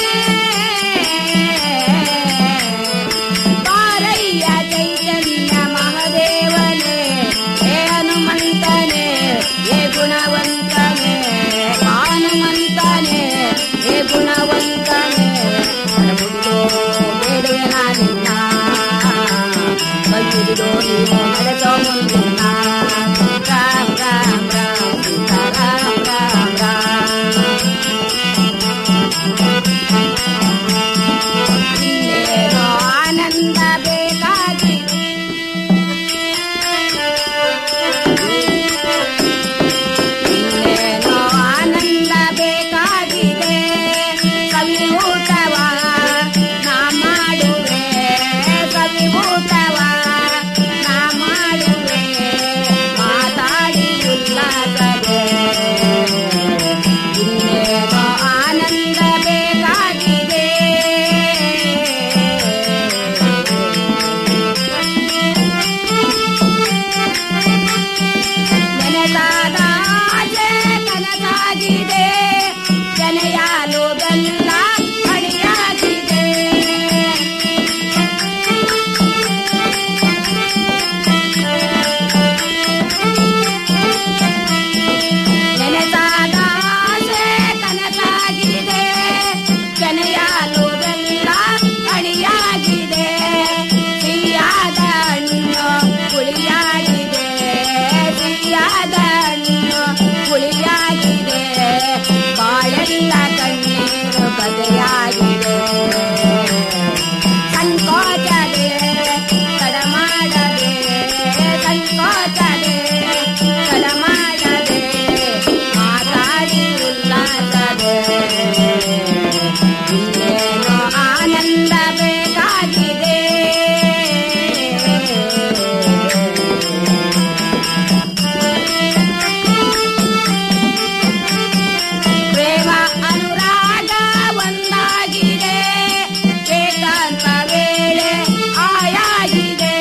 ಪಾರಯ್ಯ ಚೈತನ್ಯ ಮಹಾದೇವನೇ ಹೇ ಹನುಮಂತನೇ ಹೇ ಗುಣವಂತನೇ ಹನುಮಂತನೇ ಹೇ ಗುಣವಂತನೇ ಮುಗಿದೋ ಬೇಡುವೆ ನಾನಿನ್ನ ಕೈಹಿಡಿದೋ ನೀನು ನಡೆಸೋ ಮುಂದಿನ ರಾಮ್ ರಾಮ್ ರಾಮ್ ಸೀತಾ ರಾಮ್ ರಾಮ್ ರಾಮ್ ಇನ್ನೇನೋ ಆನಂದ ಬೇಕಾಗಿದೆ ಇನ್ನೇನೋ ಆನಂದ ಬೇಕಾಗಿದೆ ಕವಿ ಊಟವ ನಾ ಮಾಡುವೆ ಕವಿ ಊಟವ ನಾ ಮಾಡುವೆ ಮಾತಾಡಿ ಉಲ್ಲಾಸದೆ ಇನ್ನೇನೋ ಆನಂದ ಬೇಕಾಗಿದೆ ನೆನೆದಾದ ಆಸೆ ಕನಸಾಗಿದೆ ಕೆನೆಯಾಲು ಬೆಲ್ಲ ಅಡಿಯಾಗಿದೆ ನೆನೆದಾದ ಆಸೆ ಕನಸಾಗಿದೆ ಕೆನೆಯಾಲು ಬೆಲ್ಲ ಅಡಿಯಾಗಿದೆ ಸಿಹಿಯಾದ ಹಣ್ಣು ಹುಳಿಯಾಗಿದೆ ಸಿಹಿಯಾದ ಹಣ್ಣು ಹುಳಿಯಾಗಿದೆ ಬಾಳೆಲ್ಲ ಕಣ್ಣೀರು ಕದೆಯಾಗಿದೆ ಸಂಕೋಚದೆ ತಡ ಮಾಡದೆ ಸಂಕೋಚದೆ ತಡ ಮಾಡದೆ ಮಾತಾಡಿ ಉಲ್ಲಾಸದೆ ಇನ್ನೇನೋ ಆನಂದ ಬೇಕಾಗಿದೆ ಪ್ರೇಮ ಅನುರಾಗ ಒಂದಾಗಿದೆ ಏಕಾಂತ ವೇಳೆ ಆಯಾಗಿದೆ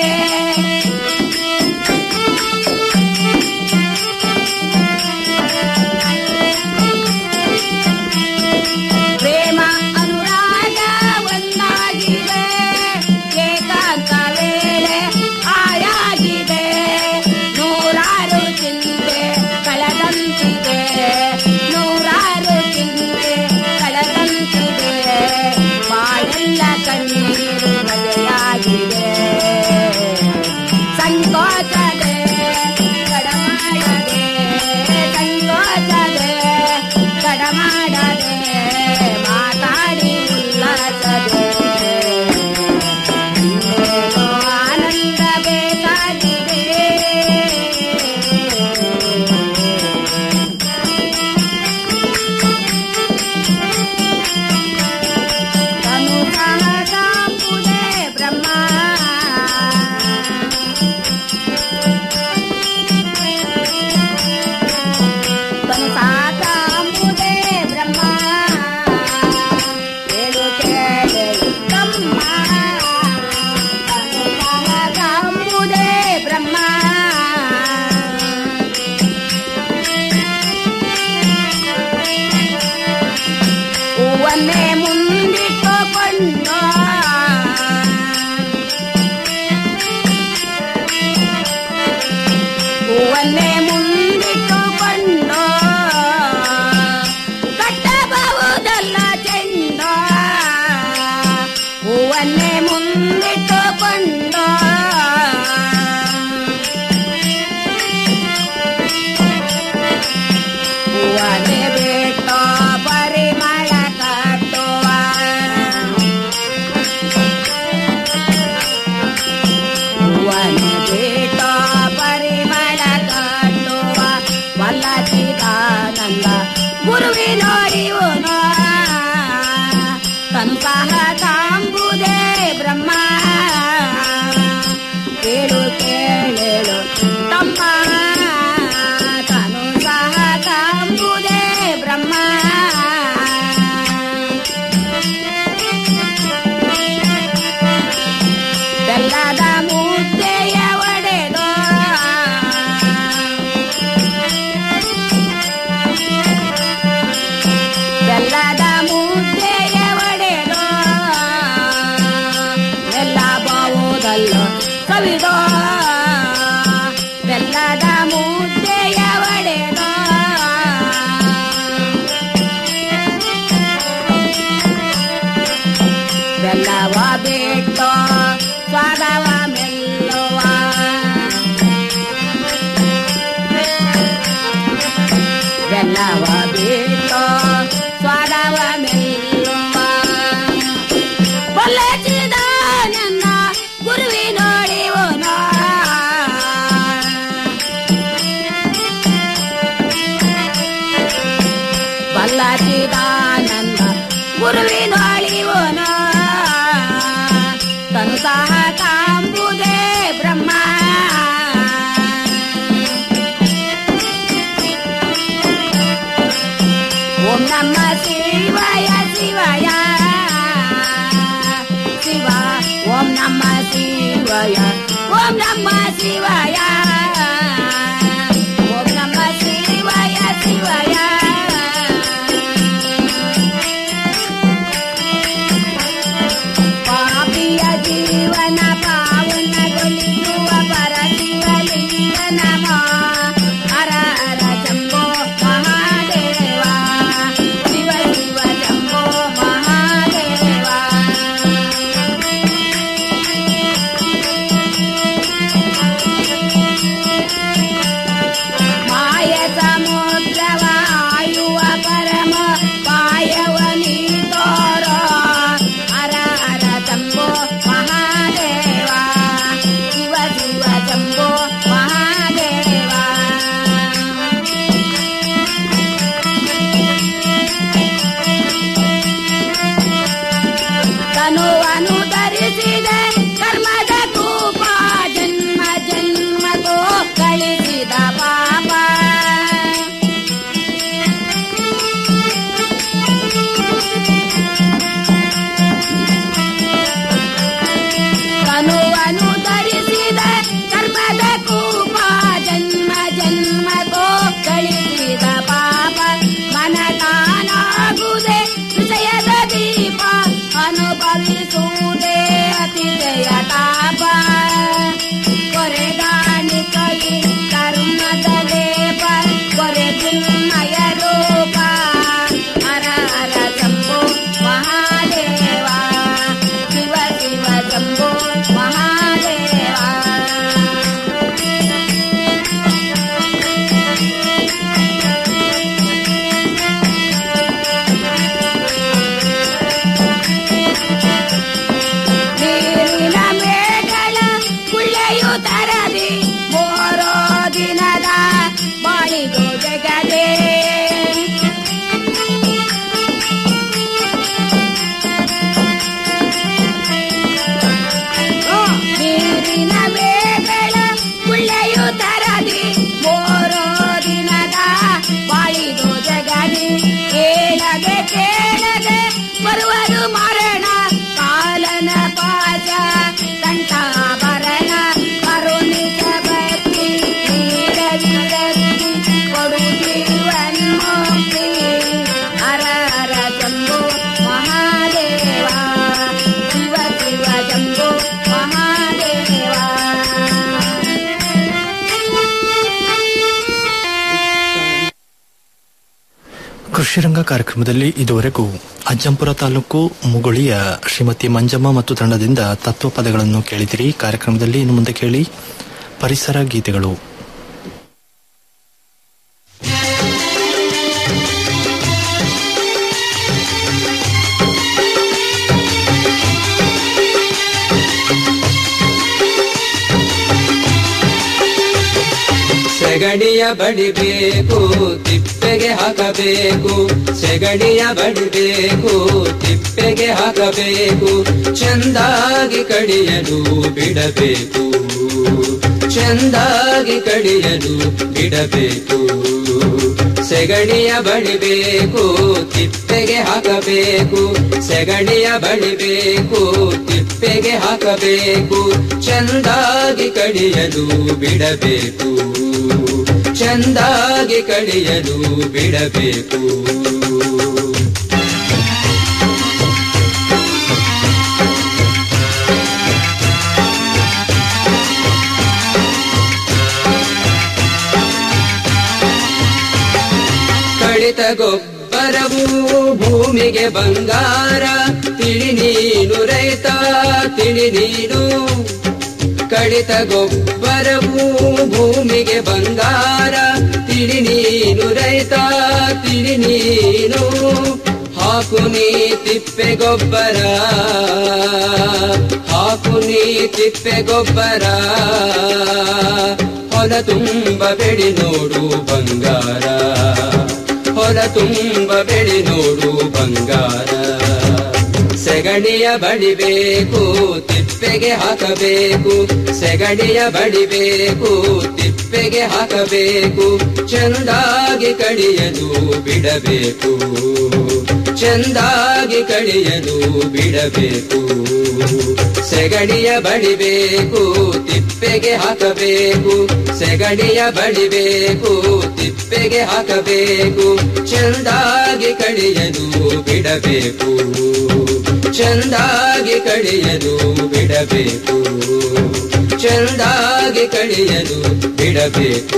ಪ್ರೇಮ ಅನುರಾಗ ಒಂದಾಗಿದೆ ಏಕಾಂತ ವೇಳೆ ಆಯಾಗಿದೆ ನೂರಾರು ಚಿಂತೆ ಕಳೆದಂತಿದೆ ನೂರಾರು ಚಿಂತೆ ಕಳೆದಂತಿದೆ ಬಾಳೆಲ್ಲ ಕಣ್ಣೀರು ಬದಲಾಗಿದೆ ಸಂಕೋಚದೆ ತಡ ಮಾಡದೆ ಸಂಕೋಚದೆ ತಡ ಮಾಡದೆ ಮಾತಾಡಿ ಉಲ್ಲಾಸದೆ ಇನ್ನೇನೋ ಆನಂದ ಬೇಕಾಗಿದೆ ತನು ಸಹಜಾಂಬುದೇ ಬ್ರಹ್ಮ ತನು ಸಾಕಾಂಬುದೇ ಬ್ರಹ್ಮ ಹೇಳು ಕೇಳು ತಮ್ಮ ತನು ಸಹಜಾಂಬುದೇ ಬ್ರಹ್ಮ ಹೂವನ್ನೇ ಮುಂದಿಟ್ಟುಕೊಂಡು ಹೂವನ್ನೇ ಮುಂದಿಟ್ಟುಕೊಂಡು ಕಟ್ಟಬಹುದಲ್ಲ ಚೆಂಡ ಹೂವನ್ನೇ ಮುಂದಿಟ್ಟುಕೊಂಡು ಹೂವನ್ನೇ ಬಿಟ್ಟು ಪರಿಮಳ ಕಟ್ಟುವ ಹೂವನ್ನೇ ಬಿಟ್ಟು ಪರಿಮಳ ಕಟ್ಟುವ ವಲ್ಲಚಿದಾನಂದ ಗುರುವಿನೋರಿವನು ತನು ಸಹ ಕಾಂಬುದೇ ಬ್ರಹ್ಮ ಕೇಳು ಕೇಳೇಳು ತಮ್ಮ ತನು ಸಹ ಕಾಂಬುದೇ ಬ್ರಹ್ಮ ಬೆಲ್ಲದ ಮುದ್ದೆಯ ಒಡೆದು ಅನ್ನವ ಬಿಟ್ಟು ಸ್ವರವ ಮೆಲ್ಲುವ ಬಲ್ಲಚಿದ ನನ್ನ ಗುರುವಿನೊಳಿವನೋ ಬಲ್ಲಚಿದಾನಂದ ಗುರುವಿನೊಳಿವನೋ ತನು ಸಹ ಕಾಂಬುದೇ ಬ್ರಹ್ಮ ಓಂ ನಮ ಶಿವಾಯ ಶಿವಾಯ ಶಿವ ಓಂ ನಮ ಶಿವಾಯ ಓಂ ನಮ ಶಿವಾಯ ಓಂ ನಮ ಶಿವಾಯ ಶಿವಾಯ ಪಾಪಿಯ ಜೀವನ ಪಾವನಗೊಳಿಸುವ ಪರ ಶಿವಲಿಂಗ ನಮ ಹರ ಹರ ಜಂಬೋ ಮಹಾದೇವ ಶಿವ ಶಿವ ಜಂಬೋ ಮಹಾದೇವ ಮಾಯ ಸಮುದ್ರವ ಆಯುವ ಪರಮ ಪಾಯವ ನೀ ತೋರೋ ಹರ ಹರ ಜಂಬೋ ಮಹಾದೇವ ಶಿವ ಶಿವ ಜಂಬೋ ಮಹಾದೇವ ತನುವನ್ನು ಧರಿಸಿದೆ ಕರ್ಮದ ಕೂಪ ಜನ್ಮ ಜನ್ಮದೋ ಕಳಿಸಿದ ಪಾಪ ತನುವನ್ನು ಧರಿಸಿದ ಕರ್ಮದ ಕೂಪ ಜನ್ಮ ಜನ್ಮದೋ ಕಳಿಸಿದ ಪಾಪ ಮನ ತಾನಾಗುವುದೇ ವಿಷಯದ ದೀಪ ಅನುಭವಿಸುವುದೇ ಅತಿಶಯ ತಾಪ ಕೊರೆಗಾಣಿ ಕೈ ಕರ್ಮದ ಲೇಪ ಕೊರೆ ಚಿನ್ಮಯ ರೂಪ ಹರ ಹರ ಜಂಬೋ ಮಹಾದೇವ ಶಿವ ಶಿವ ಜಂಬೋ ಮಹಾದೇವ ನೀರಿನ ಮೇಘಳ ಕುಳ್ಳೆಯು ತರದಿ ಮೋರೋ ದಿನದ ಬಾಳಿದು ಜಗದೇ ನೀರಿನ ಮೇಘಳ ಕುಳ್ಳೆಯು ತರದಿ ಮೋರೋ ದಿನದ ಬಾಳಿದು ಜಗದಿ ಕೇಳದೆ ಕೇಳದೆ ಬರುವರು ಮರಣ ಕಾಲನ ಪಾಜ ಕಂಠಾಭರಣ ಕರುಣಿತ ಭಕ್ತಿ ನೀಡದಿರದಿ ಕೊಡು ಜೀವನ್ಮುಕ್ತಿ ಹರ ಹರ ಜಂಬೋ ಮಹಾದೇವ ಶಿವ ಶಿವ ಜಂಬೋ ಮಹಾದೇವ ಕೃಷಿರಂಗ ಕಾರ್ಯಕ್ರಮದಲ್ಲಿ ಇದುವರೆಗೂ ಅಜ್ಜಂಪುರ ತಾಲೂಕು ಮುಗುಳಿಯ ಶ್ರೀಮತಿ ಮಂಜಮ್ಮ ಮತ್ತು ತಂಡದಿಂದ ತತ್ವ ಪದಗಳನ್ನು ಕೇಳಿದಿರಿ ಕಾರ್ಯಕ್ರಮದಲ್ಲಿ ಇನ್ನು ಮುಂದೆ ಕೇಳಿ ಪರಿಸರ ಗೀತೆಗಳು ಸೆಗಡಿಯ ಬಡಿಬೇಕು ತಿಪ್ಪೆಗೆ ಹಾಕಬೇಕು ಸೆಗಡಿಯ ಬಡಿಬೇಕು ತಿಪ್ಪೆಗೆ ಹಾಕಬೇಕು ಚೆಂದಾಗಿ ಕಡಿಯಲು ಬಿಡಬೇಕು ಚೆಂದಾಗಿ ಕಡಿಯಲು ಬಿಡಬೇಕು ಸೆಗಡಿಯ ಬಡಿಬೇಕು ತಿಪ್ಪೆಗೆ ಹಾಕಬೇಕು ಸೆಗಡಿಯ ಬಡಿಬೇಕು ತಿಪ್ಪೆಗೆ ಹಾಕಬೇಕು ಚೆಂದಾಗಿ ಕಡಿಯಲು ಬಿಡಬೇಕು ಚೆಂದಾಗಿ ಕಡಿಯಲು ಬಿಡಬೇಕು ಕಡಿತ ಗೊಬ್ಬರವು ಭೂಮಿಗೆ ಬಂಗಾರ ತಿಳಿ ನೀನು ರೈತ ತಿಳಿ ನೀನು ಕಡಿತ ಗೊಬ್ಬರವು ಭೂಮಿಗೆ ಬಂಗಾರ ತಿಳಿ ನೀನು ರೈತ ಹಾಕು ನೀ ತಿಪ್ಪೆ ಗೊಬ್ಬರ ಹಾಕು ನೀ ತಿಪ್ಪೆ ಗೊಬ್ಬರ ಹೊಲ ತುಂಬ ಬೆಳಿ ನೋಡು ಬಂಗಾರ ಹೊಲ ತುಂಬ ಬೆಳಿ ನೋಡು ಬಂಗಾರ ಸೆಗಣಿಯ ಬಡಿಬೇಕು ತಿಪ್ಪೆಗೆ ಹಾಕಬೇಕು ಸೆಗಣಿಯ ಬಡಿಬೇಕು ತಿಪ್ಪೆಗೆ ಹಾಕಬೇಕು ಚೆಂದಾಗಿ ಕಡಿಯಲು ಬಿಡಬೇಕು ಚೆಂದಾಗಿ ಕಡಿಯಲು ಬಿಡಬೇಕು ಸೆಗಣಿಯ ಬಡಿಬೇಕು ತಿಪ್ಪೆಗೆ ಹಾಕಬೇಕು ಸೆಗಣಿಯ ಬಡಿಬೇಕು ತಿಪ್ಪೆಗೆ ಹಾಕಬೇಕು ಚೆಂದಾಗಿ ಕಡಿಯಲು ಬಿಡಬೇಕು ಚೆಂದಾಗಿ ಕಡಿಯಲು ಬಿಡಬೇಕು ಚೆಂದಾಗಿ ಕಡಿಯಲು ಬಿಡಬೇಕು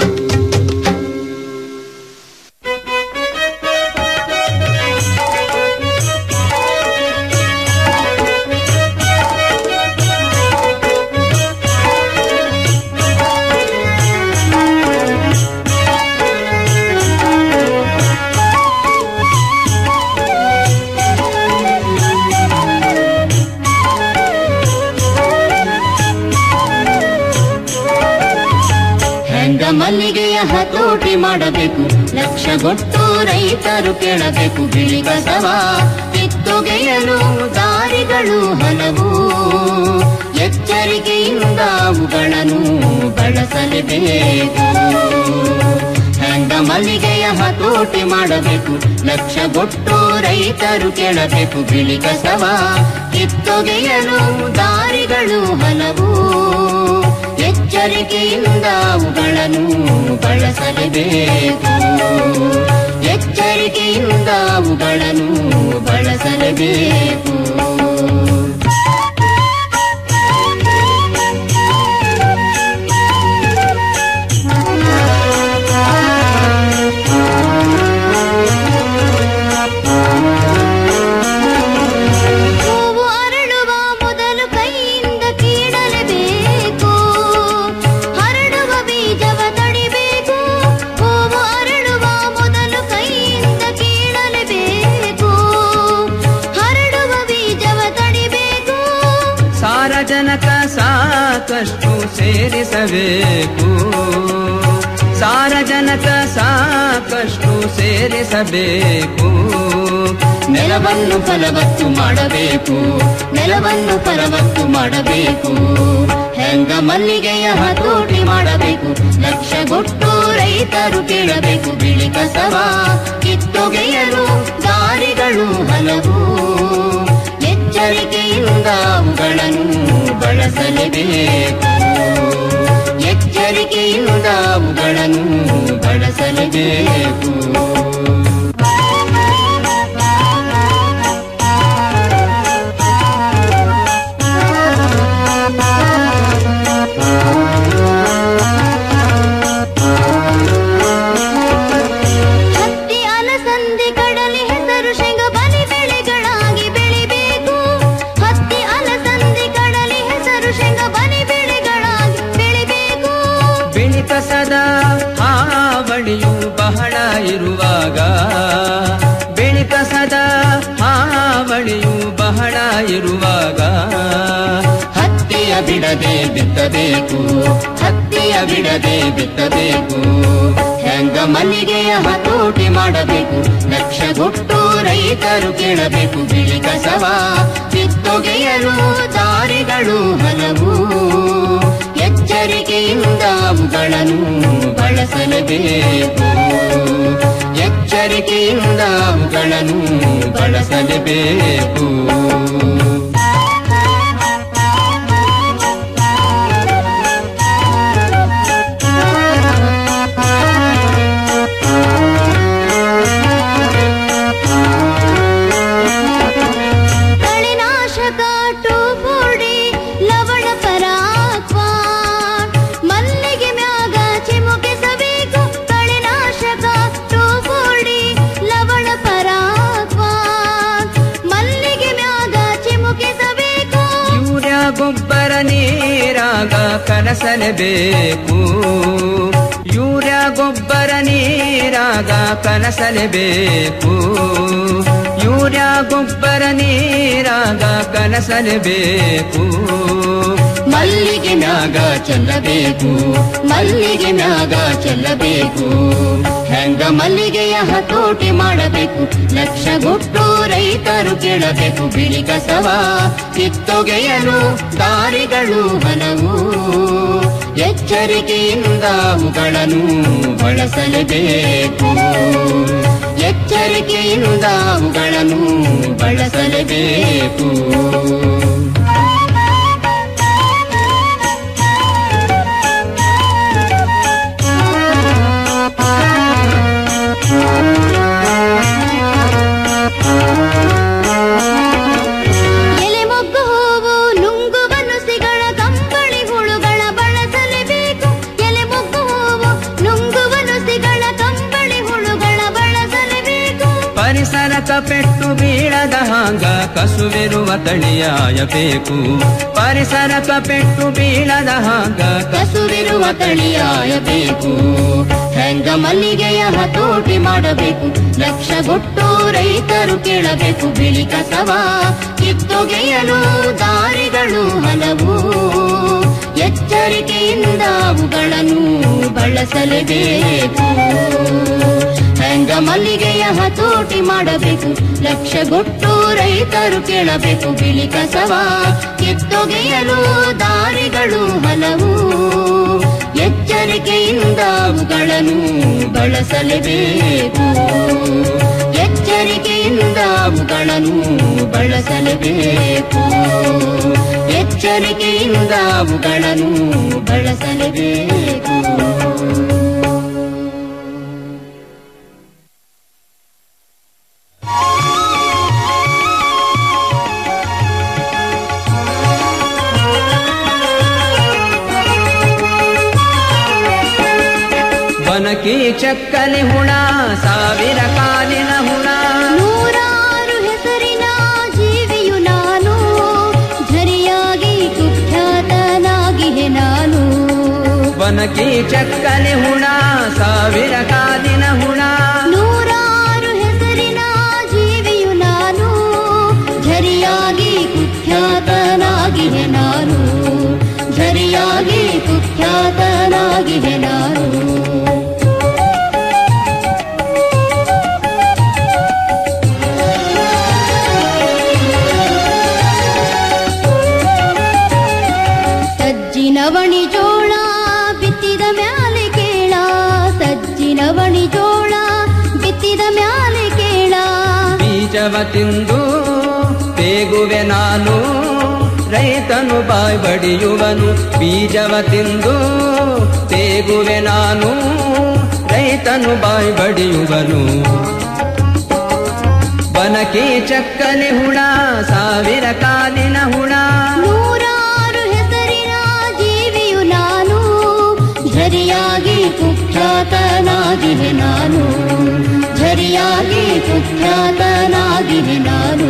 ಹೆಂಗ ಮಲ್ಲಿಗೆಯ ಹತೋಟಿ ಮಾಡಬೇಕು ಲಕ್ಷಗೊಟ್ಟು ರೈತರು ಕೇಳಬೇಕು ಬಿಳಿ ಕಸವ ಕಿತ್ತೊಗೆಯಲು ದಾರಿಗಳು ಹಲವು ಎಚ್ಚರಿಕೆಯಿಂದ ಅವುಗಳನ್ನು ಬಳಸಲೇಬೇಕು ಹೆಂಗ ಮಲ್ಲಿಗೆಯ ಹತೋಟಿ ಮಾಡಬೇಕು ಲಕ್ಷಗೊಟ್ಟು ರೈತರು ಕೇಳಬೇಕು ಬಿಳಿ ಕಸವ ಕಿತ್ತೊಗೆಯಲು ದಾರಿಗಳು ಹಲವು ಎಚ್ಚರಿಕೆಯಿಂದ ಅವುಗಳನ್ನು ಬಳಸಲೇಬೇಕು ಎಚ್ಚರಿಕೆಯಿಂದ ಅವುಗಳನ್ನು ಬಳಸಲೇಬೇಕು ಹೂವು ಅರಳುವ ಮೊದಲು ಕೈಯಿಂದ ಕೀಳಲೇಬೇಕು ಹರಡುವ ಬೀಜವ ತಡಿಬೇಕು ಹೂವು ಅರಳುವ ಮೊದಲು ಕೈಯಿಂದ ಕೀಳಲೇಬೇಕು ಹರಡುವ ಬೀಜವ ತಡಿಬೇಕು ಸಾರಜನಕ ಸಾಕಷ್ಟು ಸೇರಿಸಬೇಕು ಸಾರಜನಕ ಸಾಕಷ್ಟು ಸೇರಿಸಬೇಕು ನೆಲವನ್ನು ಫಲವತ್ತು ಮಾಡಬೇಕು ನೆಲವನ್ನು ಫಲವತ್ತು ಮಾಡಬೇಕು ಹೆಂಗ ಮಲ್ಲಿಗೆಯ ಹತೋಟಿ ಮಾಡಬೇಕು ಲಕ್ಷಗೊಟ್ಟು ರೈತರು ಕೇಳಬೇಕು ಬಿಳಿ ಕಸವ ಕಿತ್ತೊಗೆಯಲು ದಾರಿಗಳು ಹಲವು ಎಚ್ಚರಿಕೆಯಿಂದ ಅವುಗಳನ್ನು ಬಳಸಲೇಬೇಕು ಎಚ್ಚರಿಕೆಯಿಂದ ಅವುಗಳನ್ನು ಬಳಸಲೇಬೇಕು ಹತ್ತಿ ಅಲಸಂದಿ ಕಡಲೆ ಹೆಸರು ಶೇಂಗ ಬಲಿ ಬೆಳೆಗಳಾಗಿ ಬೆಳಿಬೇಕು ಹತ್ತಿ ಅಲಸಂದಿ ಕಡಲೆ ಹೆಸರು ಶೇಂಗ ಬಲಿ ಬೆಳೆಗಳಾಗಿ ಬೆಳಿಬೇಕು ಬಿಳಿ ಕಸದ ಹಾವಳಿಯು ಬಹಳ ಇರುವಾಗ ಬಿಳಿ ಕಸದ ಹಾವಳಿಯು ಬಹಳ ಇರುವಾಗ ಹತ್ತಿಯ ಬಿಡದೆ ಬಿತ್ತಬೇಕು ಹತ್ತಿಯ ಬಿಡದೆ ಬಿತ್ತಬೇಕು ಹೆಂಗ ಮಲ್ಲಿಗೆಯ ಹತೋಟಿ ಮಾಡಬೇಕು ಲಕ್ಷಗೊಟ್ಟು ರೈತರು ಕೇಳಬೇಕು ಬಿಳಿ ಕಸವ ಕಿತ್ತೊಗೆಯಲು ದಾರಿಗಳು ಹಲವು ಎಚ್ಚರಿಕೆಯಿಂದ ಅವುಗಳನ್ನು ಬಳಸಲೇಬೇಕು ಎಚ್ಚರಿಕೆಯಿಂದ ಅವುಗಳನ್ನು ಬಳಸಲೇಬೇಕು ಕಳೆನಾಶಕ ಟೋಪೋಡಿ ಲವಣ ಪರಾಕ್ವ ಮಲ್ಲಿಗೆ ಮ್ಯಾಗ ಚಿಮುಕಿಸಬೇಕು ಕಳೆನಾಶಕ ಟೋಪೋಡಿ ಲವಣ ಪರಾಕ್ವ ಮಲ್ಲಿಗೆ ಮ್ಯಾಗ ಚಿಮುಕಿಸಬೇಕು ಯೂರಿಯಾ ಗೊಬ್ಬರ ನೀರಾಗ ಕಲಸಲೇಬೇಕು ಯೂರಿಯಾ ಗೊಬ್ಬರ ನೀರಾಗ ಕಲಸಲೇಬೇಕು ಯೂರಿಯ ಗೊಬ್ಬರ ನೀರಾಗ ಕಲಸಲೇಬೇಕು ಮಲ್ಲಿಗೆ ಮ್ಯಾಗ ಚೆಲ್ಲಬೇಕು ಮಲ್ಲಿಗೆ ಮ್ಯಾಗ ಚೆಲ್ಲಬೇಕು ಹೆಂಗ ಮಲ್ಲಿಗೆಯ ಹತೋಟಿ ಮಾಡಬೇಕು ಲಕ್ಷ ಗೊಟ್ಟು ರೈತರು ಕೇಳಬೇಕು ಬಿಳಿ ಕಸವ ಕಿತ್ತೊಗೆಯಲು ದಾರಿಗಳು ಹಲವು ಎಚ್ಚರಿಕೆಯಿಂದ ಅವುಗಳನ್ನು ಬಳಸಲೇಬೇಕು ಎಚ್ಚರಿಕೆಯಿಂದ ಅವುಗಳನ್ನು ಬಳಸಲೇಬೇಕು ಎಲೆ ಮೊಗ್ಗು ಹೂವು ನುಂಗು ಬನುಸಿಗಳ ಕಂಬಳಿ ಹುಳುಗಳ ಬಳಸಲೇಬೇಕು ಎಲೆ ಮೊಗ್ಗು ಹೂವು ನುಂಗು ಬನುಸಿಗಳ ಕಂಬಳಿ ಹುಳುಗಳ ಬಳಸಲೇಬೇಕು ಪರಿಸರಕ ಪೆಟ್ಟು ಬೀಳದ ಹಾಂಗ ಕಸುವಿರುವ ತಳಿಯಾಯಬೇಕು ಪರಿಸರಕ ಪೆಟ್ಟು ಬೀಳದ ಹಾಂಗ ಕಸುವಿರುವ ತಳಿಯಾಯಬೇಕು ಹೆಂಗ ಮಲ್ಲಿಗೆಯ ಹತೋಟಿ ಮಾಡಬೇಕು ಲಕ್ಷ ಗೊಟ್ಟು ರೈತರು ಕೇಳಬೇಕು ಬಿಳಿ ಕಸವ ಕಿತ್ತೊಗೆಯಲು ದಾರಿಗಳು ಹಲವು ಎಚ್ಚರಿಕೆಯಿಂದ ಅವುಗಳನ್ನು ಬಳಸಲೇಬೇಕು ಹೆಂಗ ಮಲ್ಲಿಗೆಯ ಹತೋಟಿ ಮಾಡಬೇಕು ಲಕ್ಷ ಗೊಟ್ಟು ರೈತರು ಕೇಳಬೇಕು ಬಿಳಿ ಕಸವ ಕಿತ್ತೊಗೆಯಲು ದಾರಿಗಳು ಹಲವು ಎಚ್ಚರಿಕೆಯಿಂದ ಅವುಗಳನ್ನು ಬಳಸಲೇಬೇಕು ಎಚ್ಚರಿಕೆಯಿಂದ ಅವುಗಳನ್ನು ಬಳಸಲೇಬೇಕು ಎಚ್ಚರಿಕೆಯಿಂದ ಅವುಗಳನ್ನು ಬಳಸಲೇಬೇಕು ಬನಕಿ ಚಕ್ಕಲಿ ಹುಣ ಸಾವಿರ ಕಾಲಿನ ಹುಣ ನೂರಾರು ಹೆಸರಿನ ಜೀವಿಯು ನಾನು ಝರಿಯಾಗಿ ಕುಖ್ಯಾತನಾಗಿಹೆ ನಾನು ಬನಕಿ ಚಕ್ಕಲಿ ಹುಣ ಸಾವಿರ ಕಾಲಿನ ಹುಣ ನೂರಾರು ಹೆಸರಿನ ಜೀವಿಯು ನಾನು ಝರಿಯಾಗಿ ಕುಖ್ಯಾತನಾಗಿಹೆ ನಾನು ಝರಿಯಾಗಿ ಕುಖ್ಯಾತನಾಗಿಹೆ ನಾನು ಸಜ್ಜಿನವಣಿ ಜೋಳ ಬಿತ್ತಿದ ಮ್ಯಾಲೆ ಕೇಳ ಸಜ್ಜಿನವಣಿ ಜೋಳ ಬಿತ್ತಿದ ಮ್ಯಾಲೆ ಕೇಳ ಬೀಜವ ತಿಂದು ಬೇಗುವೆ ನಾನು ರೈತನು ಬಾಯ್ ಬಡಿಯುವನು ಬೀಜವ ತಿಂದು ಬೇಗುವೆ ನಾನು ರೈತನು ಬಾಯ್ ಬಡಿಯುವನು ಬನಕಿ ಚಕ್ಕಲಿ ಹುಣ ಸಾವಿರ ಕಾಲಿನ ಹುಣ ನೂರಾರು ಹೆಸರಿನ ಜೀವಿಯು ನಾನು ಝರಿಯಾಗಿ ಕುಖ್ಯಾತನಾಗಿವೆ ನಾನು ಝರಿಯಾಗಿ ಕುಖ್ಯಾತನಾಗಿವೆ ನಾನು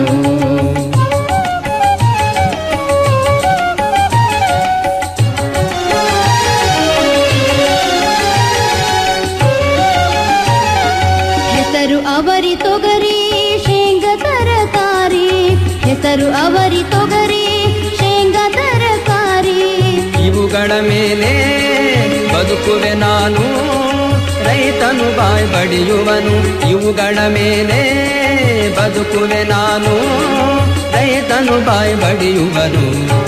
ಹೆಸರು ಅವರಿ ತೊಗರಿ ಶೇಂಗ ತರಕಾರಿ ಹೆಸರು ಅವರಿ ತೊಗರಿ ಶೇಂಗ ತರಕಾರಿ ಇವುಗಳ ಮೇಲೆ ಬದುಕುವೆ ನಾನು ರೈತನು ಬಾಯ್ ಬಡಿಯುವನು ಇವುಗಳ ಮೇಲೆ ಬದುಕುವೆ ನಾನು ರೈತನು ಬಾಯ್ ಬಡಿಯುವನು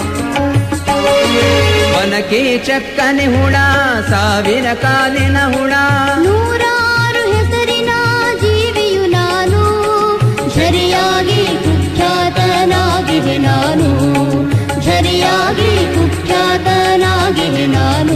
ಒನಕೆ ಚಕ್ಕನೆ ಹುಣ ಸಾವಿರ ಕಾಲಿನ ಹುಣ ನೂರಾರು ಹೆಸರಿನ ಜೀವಿಯು ನಾನು ಝರಿಯಾಗಿ ಕುಖ್ಯಾತನಾಗಿವೆ ನಾನು ಝರಿಯಾಗಿ ಕುಖ್ಯಾತನಾಗಿವೆ ನಾನು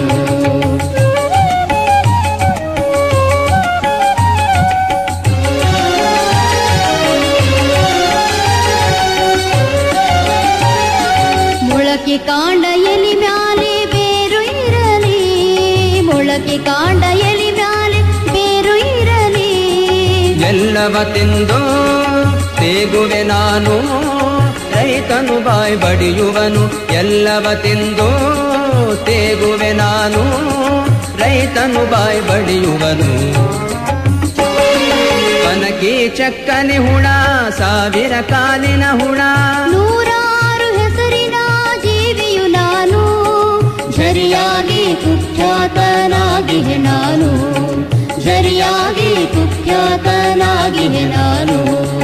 ಮೊಳಕೆ ಕಾಂಡ ಎಲಿ ಮ್ಯಾಲೆ ಬೇರು ಇರಲಿ ಮೊಳಕೆ ಕಾಂಡ ಎಲಿ ಮ್ಯಾಲೆ ಬೇರು ಇರಲಿ ಎಲ್ಲವ ತಿಂದು ತೇಗುವೆ ನಾನು ರೈತನು ಬಾಯ್ ಬಡಿಯುವನು ಎಲ್ಲವ ತಿಂದು ತೇಗುವೆ ನಾನು ರೈತನು ಬಾಯ್ ಬಡಿಯುವನು ಕನಕ ಒನಕಿ ಚಕ್ಕನೆ ಹುಣ ಸಾವಿರ ಕಾಲಿನ ಹುಣ ನೂರಾರು ಹೆಸರಿನ ಜೀವಿಯು ನಾನು ಝರಿಯಾಗಿ ಕುಖ್ಯಾತನಾಗಿಹೆ ನಾನು ಝರಿಯಾಗಿ ಕುಖ್ಯಾತನಾಗಿಹೆ ನಾನು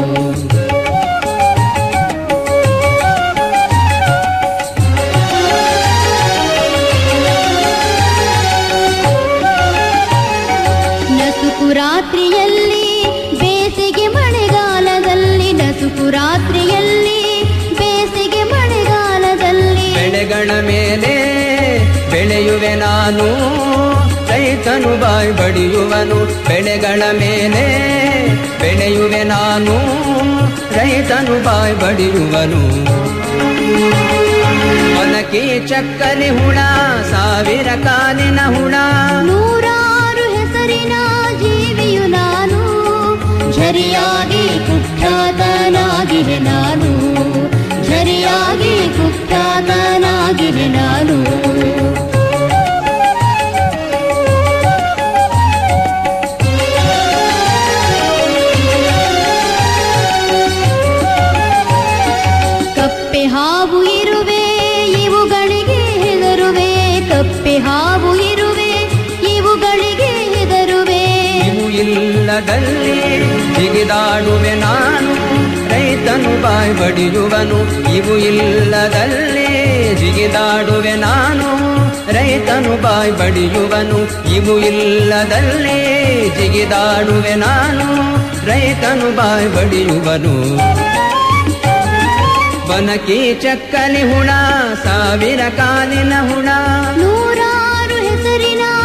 ನಸುಕು ರಾತ್ರಿಯಲ್ಲಿ ಬೇಸಿಗೆ ಮಳೆಗಾಲದಲ್ಲಿ ನಸುಕು ರಾತ್ರಿಯಲ್ಲಿ ಬೇಸಿಗೆ ಮಳೆಗಾಲದಲ್ಲಿ ಬೆಳೆಗಳ ಮೇಲೆ ಬೆಳೆಯುವೆ ನಾನು ರೈತನು ಬಾಯ್ ಬಡಿಯುವನು ಬೆಳೆಗಳ ಮೇಲೆ ಬೆಳೆಯುವೆ ನಾನು ರೈತನು ಬಾಯ್ ಬಡಿಯುವನು ಒನಕಿ ಚಕ್ಕನೆ ಹುಣ ಸಾವಿರ ಕಾಲಿನ ಹುಣ ನೂರಾರು ಹೆಸರಿನ ಜೀವಿಯು ನಾನು ಝರಿಯಾಗಿ ಕುಖ್ಯಾತನಾಗಿರೆ ನಾನು ಝರಿಯಾಗಿ ಕುಖ್ಯಾತನಾಗಿರೆ ನಾನು ಕಪ್ಪೆ ಹಾವು ಇರುವೆ ಇವುಗಳಿಗೆ ಹೆದರುವೆ ಕಪ್ಪೆ ಹಾವು ಇರುವೆ ಇವುಗಳಿಗೆ ಹೆದರುವೆ ಇವು ಇಲ್ಲದಲ್ಲಿ ಜಿಗಿದಾಡುವೆ ನಾನು ರೈತನು ಬಾಯ್ ಬಡಿಯುವನು ಇವು ಇಲ್ಲದಲ್ಲಿ ಜಿಗಿದಾಡುವೆ ನಾನು ರೈತನು ಬಾಯ್ ಬಡಿಯುವನು ಇವು ಇಲ್ಲದಲ್ಲಿ ಜಿಗಿದಾಡುವೆ ನಾನು ರೈತನು ಬಾಯ್ ಬಡಿಯುವನು ಬನಕಿ ಚಕ್ಕಲಿ ಹುಣ ಸಾವಿರ ಕಾಲಿನ ಹುಣ ನೂರಾರು ಹೆಸರಿನ